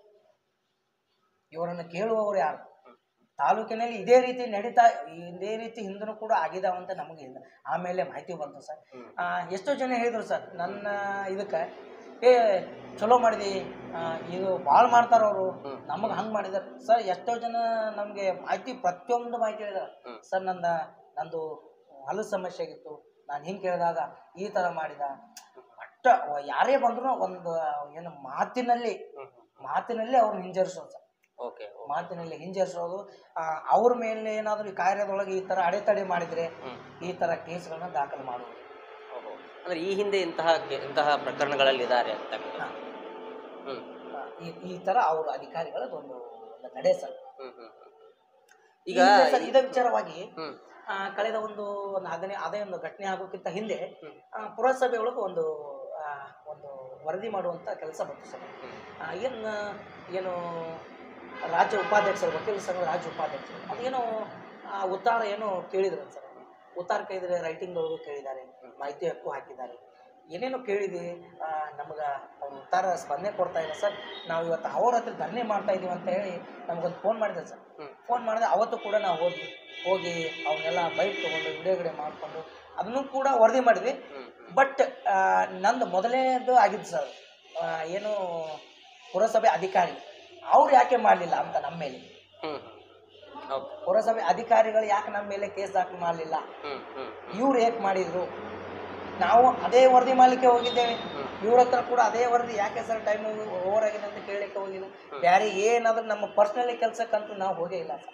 ಇವರನ್ನು ಕೇಳುವವರು ಯಾರು ತಾಲೂಕಿನಲ್ಲಿ ಇದೇ ರೀತಿ ನಡೀತಾ ಇದೇ ರೀತಿ ಹಿಂದೂ ಕೂಡ ಆಗಿದಾವಂತ ನಮಗೆ ಹಿಂದೆ ಆಮೇಲೆ ಮಾಹಿತಿ ಬಂತು ಸರ್ ಹ್ಮ್. ಆ, ಎಷ್ಟೋ ಜನ ಹೇಳಿದ್ರು ಸರ್ ನನ್ನ ಇದಕ್ಕೆ ಏ ಚಲೋ ಮಾಡಿದಿ ಆ, ಇದು ಭಾಳ ಮಾಡ್ತಾರ ಅವರು ಹ್ಮ್. ನಮಗೆ ಹಂಗೆ ಮಾಡಿದಾರೆ ಸರ್ ಎಷ್ಟೋ ಜನ ನಮಗೆ ಮಾಹಿತಿ ಪ್ರತಿಯೊಂದು ಮಾಹಿತಿ ಹೇಳಿದಾರೆ ಹ್ಮ್. ಸರ್ ನನ್ನ ನಂದು ಹಲವು ಸಮಸ್ಯೆ ಆಗಿತ್ತು ನಾನು ಹಿಂಗೆ ಕೇಳಿದಾಗ ಈ ಥರ ಮಾಡಿದ ಒಟ್ಟ ಯಾರೇ ಬಂದ್ರು ಒಂದು ಏನು ಮಾತಿನಲ್ಲಿ ಹ್ಮ್ ಮಾತಿನಲ್ಲಿ ಅವ್ರನ್ನ ಹಿಂಜರಿಸೋದು ಸರ್ ಓಕೆ ಮಾತಿನಲ್ಲಿ ಹಿಂಜರಿಸೋದು ಆ, ಅವ್ರ ಮೇಲೆ ಏನಾದರೂ ಈ ಕಾರ್ಯದೊಳಗೆ ಈ ಥರ ಅಡೆತಡೆ ಮಾಡಿದರೆ ಹ್ಮ್ ಈ ಥರ ಕೇಸ್ಗಳನ್ನ ದಾಖಲು ಮಾಡುವುದು ಓಹೋ ಅಂದ್ರೆ ಈ ಹಿಂದೆ ಇಂತಹ ಕೆ- ಇಂತಹ ಪ್ರಕರಣಗಳಲ್ಲಿ ಇದ್ದಾರೆ ಅಂತ ಹಾ. ಹ್ಮ್ ಆ, ಈ ಈ ಥರ ಅವ್ರ ಅಧಿಕಾರಿಗಳದ್ದು ಒಂದು ಒಂದು ನಡೆ ಸರ್ ಹ್ಮ್ ಹ್ಮ್ ಹ್ಮ್. ಈಗ ಈಗ ಸರ್ ಇದೇ ವಿಚಾರವಾಗಿ ಹ್ಮ್ ಆ, ಕಳೆದ ಒಂದು ಒಂದು ಹದಿನೈ ಅದೇ ಒಂದು ಘಟನೆ ಆಗೋಕ್ಕಿಂತ ಹಿಂದೆ ಹ್ಮ್. ಆ, ಪುರಸಭೆ ಒಳಗೆ ಒಂದು ಆ, ಒಂದು ವರದಿ ಮಾಡುವಂಥ ಕೆಲಸ ಬಂತು ಸರ್ ಹ್ಮ್ ಏನು ಏನು ರಾಜ್ಯ ಉಪಾಧ್ಯಕ್ಷರು ವಕೀಲ ಸಂಘದ ರಾಜ್ಯ ಉಪಾಧ್ಯಕ್ಷರು ಅದೇನೋ ಆ, ಉತ್ತಾರ ಏನೋ ಕೇಳಿದ್ರು ಸರ್ ಉತ್ತಾರ ಕೇಳಿದ್ರೆ ರೈಟಿಂಗ್ದೊಳಗೂ ಕೇಳಿದ್ದಾರೆ ಮಾಹಿತಿ ಹಕ್ಕು ಹಾಕಿದ್ದಾರೆ ಏನೇನೋ ಕೇಳಿದ್ವಿ ನಮಗೆ ಅವ್ರು ಉತ್ತಾರ ಸ್ಪಂದನೆ ಕೊಡ್ತಾ ಇಲ್ಲ ಸರ್ ನಾವು ಇವತ್ತು ಅವ್ರ ಹತ್ರ ಧರಣಿ ಮಾಡ್ತಾ ಇದೀವಿ ಅಂತ ಹೇಳಿ ನಮಗೊಂದು ಫೋನ್ ಮಾಡಿದ್ರು ಸರ್ ಹ್ಮ್. ಫೋನ್ ಮಾಡಿದ್ರೆ ಅವತ್ತು ಕೂಡ ನಾವು ಹೋದ್ವಿ ಹೋಗಿ ಅವನ್ನೆಲ್ಲ ಬೈಕ್ ತೊಗೊಂಡು ವಿಡಿಯೋಗಡೆ ಮಾಡಿಕೊಂಡು ಅದನ್ನು ಕೂಡ ವರದಿ ಮಾಡಿದ್ವಿ ಹ್ಮ್ ಹ್ಮ್ ಬಟ್ ನಂದು ಮೊದಲನೇದು ಆಗಿದ್ದು ಸರ್ ಆ, ಏನು ಪುರಸಭೆ ಅಧಿಕಾರಿ ಅವ್ರು ಯಾಕೆ ಮಾಡಲಿಲ್ಲ ಅಂತ ನಮ್ಮ ಮೇಲೆ ಹ್ಞೂ ಓಕೆ ಪುರಸಭೆ ಅಧಿಕಾರಿಗಳು ಯಾಕೆ ನಮ್ಮ ಮೇಲೆ ಕೇಸ್ ದಾಖಲು ಮಾಡಲಿಲ್ಲ ಹ್ಞೂ ಹ್ಞೂ ಇವ್ರು ಹೇಗೆ ಮಾಡಿದ್ರು ನಾವು ಅದೇ ವರದಿ ಮಾಡಲಿಕ್ಕೆ ಹೋಗಿದ್ದೇವೆ ಇವ್ರ ಹತ್ರ ಕೂಡ ಅದೇ ವರದಿ ಯಾಕೆ ಸರ್ ಟೈಮ್ ಓವರ್ ಆಗಿದೆ ಅಂತ ಕೇಳಲಿಕ್ಕೆ ಹೋಗಿಲ್ಲ ಬೇರೆ ಏನಾದ್ರೂ ನಮ್ಮ ಪರ್ಸ್ನಲಿ ಕೆಲಸಕ್ಕಂತೂ ನಾವು ಹೋಗೇ ಇಲ್ಲ ಸರ್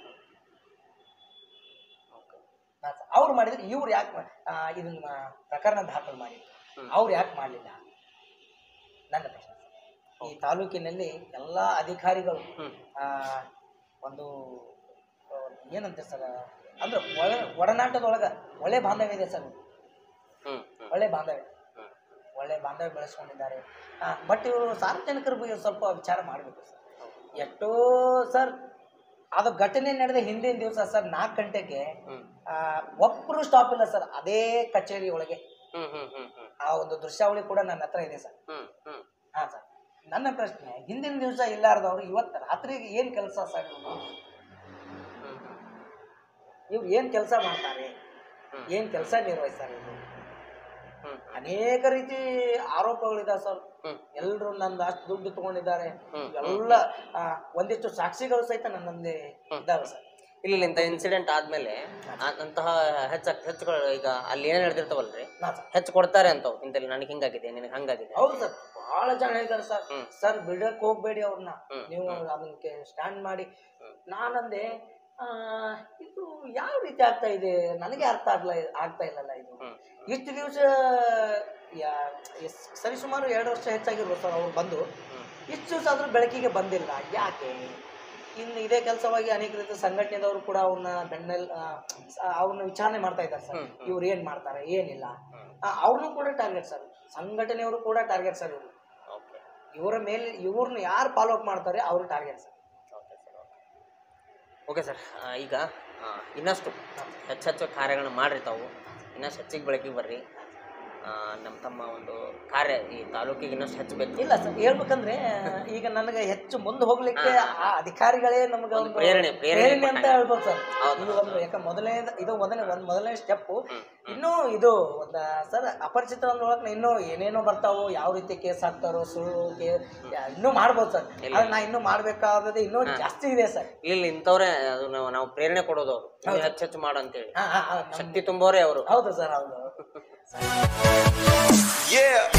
ಅವ್ರು ಮಾಡಿದ್ರೆ ಇವ್ರು ಯಾಕೆ ಇದನ್ನ ಪ್ರಕರಣ ದಾಖಲು ಮಾಡಿದ್ರು ಅವ್ರು ಯಾಕೆ ಮಾಡಲಿಲ್ಲ ನನ್ನ ಪ್ರಶ್ನೆ ಈ ತಾಲೂಕಿನಲ್ಲಿ ಎಲ್ಲ ಅಧಿಕಾರಿಗಳು ಹ್ಮ್. ಆ, ಒಂದು ಆ, ಏನಂತೆ ಸರ್ ಅಂದ್ರೆ ಒಳ ಒಡನಾಟದೊಳಗೆ ಒಳ್ಳೆ ಬಾಂಧವ್ಯ ಇದೆ ಸರ್ ಹ್ಞೂ ಹ್ಞೂ ಒಳ್ಳೆ ಬಾಂಧವ್ಯ ಹ್ಮ್. ಒಳ್ಳೆ ಬಾಂಧವ್ಯ ಬೆಳೆಸ್ಕೊಂಡಿದ್ದಾರೆ ಬಟ್ ಇವರು ಸಾರ್ವಜನಿಕರ ಬಗ್ಗೆ ಸ್ವಲ್ಪ ವಿಚಾರ ಮಾಡಬೇಕು ಸರ್ ಎಷ್ಟೋ ಸರ್ ಅದು ಘಟನೆ ನಡೆದ ಹಿಂದಿನ ದಿವಸ ಸರ್ ನಾಲ್ಕು ಗಂಟೆಗೆ ಹ್ಞೂ ಆ, ಒಬ್ರು ಸ್ಟಾಪ್ ಇಲ್ಲ ಸರ್ ಅದೇ ಕಚೇರಿ ಒಳಗೆ ಹ್ಞೂ ಹ್ಞೂ ಹ್ಞೂ ಹ್ಞೂ ಆ ಒಂದು ದೃಶ್ಯಾವಳಿ ಕೂಡ ನನ್ನ ಹತ್ರ ಇದೆ ಸರ್ ಹ್ಞೂ ಹ್ಞೂ ಹಾಂ ಸರ್ ನನ್ನ ಪ್ರಶ್ನೆ ಹಿಂದಿನ ದಿವಸ ಇಲ್ಲಾರ್ದವ್ರು ಇವತ್ತು ರಾತ್ರಿಗೆ ಏನು ಕೆಲಸ ಸರ್ ಇವ್ರು ಇವ್ರು ಏನು ಕೆಲಸ ಮಾಡ್ತಾರೆ ಏನು ಕೆಲಸ ನಿರ್ವಹಿಸ್ತಾರೆ ಇವರು ಹ್ಮ್. ಅನೇಕ ರೀತಿ ಆರೋಪಗಳಿದಾವೆ ಸರ್ ಹ್ಮ್. ಎಲ್ಲರೂ ನಂದು ಅಷ್ಟು ದುಡ್ಡು ತಗೊಂಡಿದ್ದಾರೆ ಹ್ಮ್. ಎಲ್ಲ ಆ, ಒಂದಿಷ್ಟು ಸಾಕ್ಷಿಗಳು ಸಹಿತ ನನ್ನೊಂದೇ ಇದ್ದಾವೆ ಸರ್ ಇಲ್ಲ ಇಂಥ ಇನ್ಸಿಡೆಂಟ್ ಆದ್ಮೇಲೆ ಆ- ಅಂತಹ ಹೆಚ್ಚು ಹೆಚ್ಚುಗಳು ಈಗ ಅಲ್ಲಿ ಏನ್ ನಡೆದಿರ್ತಾವಲ್ರಿ ನಾ ಸರ್ ಹೆಚ್ಚು ಕೊಡ್ತಾರೆ ಅಂತವ್ ಇಂತಲ್ಲಿ ನನಗೆ ಹಿಂಗಾಗಿದೆ ನಿನಗೆ ಹಂಗಾಗಿದೆ ಹೌದು ಸರ್ ಬಹಳ ಜನ ಹೇಳಿದ್ದಾರೆ ಸರ್ ಹ್ಮ್. ಸರ್ ಬಿಡಕ್ ಹೋಗ್ಬೇಡಿ ಅವ್ರನ್ನ ಹ್ಮ್. ನೀವು ಅದಕ್ಕೆ ಸ್ಟ್ಯಾಂಡ್ ಮಾಡಿ ನಾನಂದೆ ಆ, ಇದು ಯಾವ ರೀತಿ ಆಗ್ತಾ ಇದೆ ನನಗೆ ಅರ್ಥ ಆಗ್ಲ ಆಗ್ತಾ ಇಲ್ಲಲ್ಲ ಇದು ಹ್ಮ್. ಇಷ್ಟು ದಿವಸ ಸರಿಸುಮಾರು ಎರಡು ವರ್ಷ ಹೆಚ್ಚಾಗಿರ್ಬೋದು ಸರ್ ಅವ್ರು ಬಂದು ಇಷ್ಟು ದಿವಸ ಆದ್ರೂ ಬೆಳಕಿಗೆ ಬಂದಿಲ್ಲ ಯಾಕೆ ಇನ್ನು ಇದೇ ಕೆಲಸವಾಗಿ ಅನೇಕ ರೀತಿ ಸಂಘಟನೆದವರು ಕೂಡ ಅವ್ರನ್ನ ಬೆನ್ನೆಲ್ ಆ, ಸ- ಅವ್ರನ್ನ ವಿಚಾರಣೆ ಮಾಡ್ತಾ ಇದ್ದಾರೆ ಸರ್ ಹ್ಮ್, ಇವ್ರು ಏನ್ ಮಾಡ್ತಾರೆ ಏನಿಲ್ಲ ಅವ್ರನ್ನೂ ಕೂಡ ಟಾರ್ಗೆಟ್ ಸರ್ ಸಂಘಟನೆಯವರು ಕೂಡ ಟಾರ್ಗೆಟ್ ಸರ್ ಇವರು ಓಕೆ ಇವರ ಮೇಲೆ ಇವ್ರನ್ನ ಯಾರು ಫಾಲೋ ಅಪ್ ಮಾಡ್ತಾರೆ ಅವರು target sir okay sir okay sir ಈಗ ಆ, ಇನ್ನಷ್ಟು ಹೆಚ್ಚು ಹೆಚ್ಚು ಕಾರ್ಯಗಳನ್ನ ಮಾಡ್ರಿ ತಾವು ಇನ್ನಷ್ಟು ಹೆಚ್ಚಿಗೆ ಬೆಳಕಿಗೆ ಬರ್ರಿ ಆ, ನಮ್ಮ ತಮ್ಮ ಒಂದು ಕಾರ್ಯ ಈ ತಾಲೂಕಿಗೆ ಇನ್ನಷ್ಟು ಹೆಚ್ಚು ಬೇಕು ಇಲ್ಲ ಸರ್ ಹೇಳ್ಬೇಕಂದ್ರೆ ಈಗ ನನಗೆ ಹೆಚ್ಚು ಮುಂದೆ ಹೋಗ್ಲಿಕ್ಕೆ ಆ ಅಧಿಕಾರಿಗಳೇ ನಮಗೆ ಒಂದು ಒಂದು ಪ್ರೇರಣೆ ಪ್ರೇರಣೆ ಪ್ರೇರಣೆ ಅಂತ ಹೇಳ್ಬೋದು ಸರ್ ಹೌದು, ಇದು ಒಂದು ಯಾಕೆ ಮೊದಲನೇ ಇದು ಮೊದಲನೇ ಒಂದು ಮೊದಲನೇ ಸ್ಟೆಪ್ ಹ್ಮ್. ಇನ್ನೂ ಇದು ಒಂದು ಸರ್ ಅಪರಿಚಿತ ಒಳಗೆ ಇನ್ನೂ ಏನೇನೋ ಬರ್ತಾವೋ ಯಾವ ರೀತಿ ಕೇಸ್ ಹಾಕ್ತಾರೋ ಸುಳ್ಳು ಕೇ ಇನ್ನೂ ಮಾಡ್ಬೋದು ಸರ್ ಆದ್ರೆ ನಾ ಇನ್ನೂ ಮಾಡ್ಬೇಕಾದದ್ದು ಇನ್ನೂ ಜಾಸ್ತಿ ಇದೆ ಸರ್ ಇಲ್ಲ ಇಂಥವ್ರೆ ಅದು ನಾವು ನಾವು ಪ್ರೇರಣೆ ಕೊಡೋದು ಅವರು ನೀವು ಹೆಚ್ಚು ಹೆಚ್ಚು ಮಾಡು ಅಂತೇಳಿ ಹಾ ಹಾ ಹಾ ನಮ್- ಶಕ್ತಿ ತುಂಬೋರೇ ಅವರು ಹೌದು ಸರ್ ಹೌದು Yeah.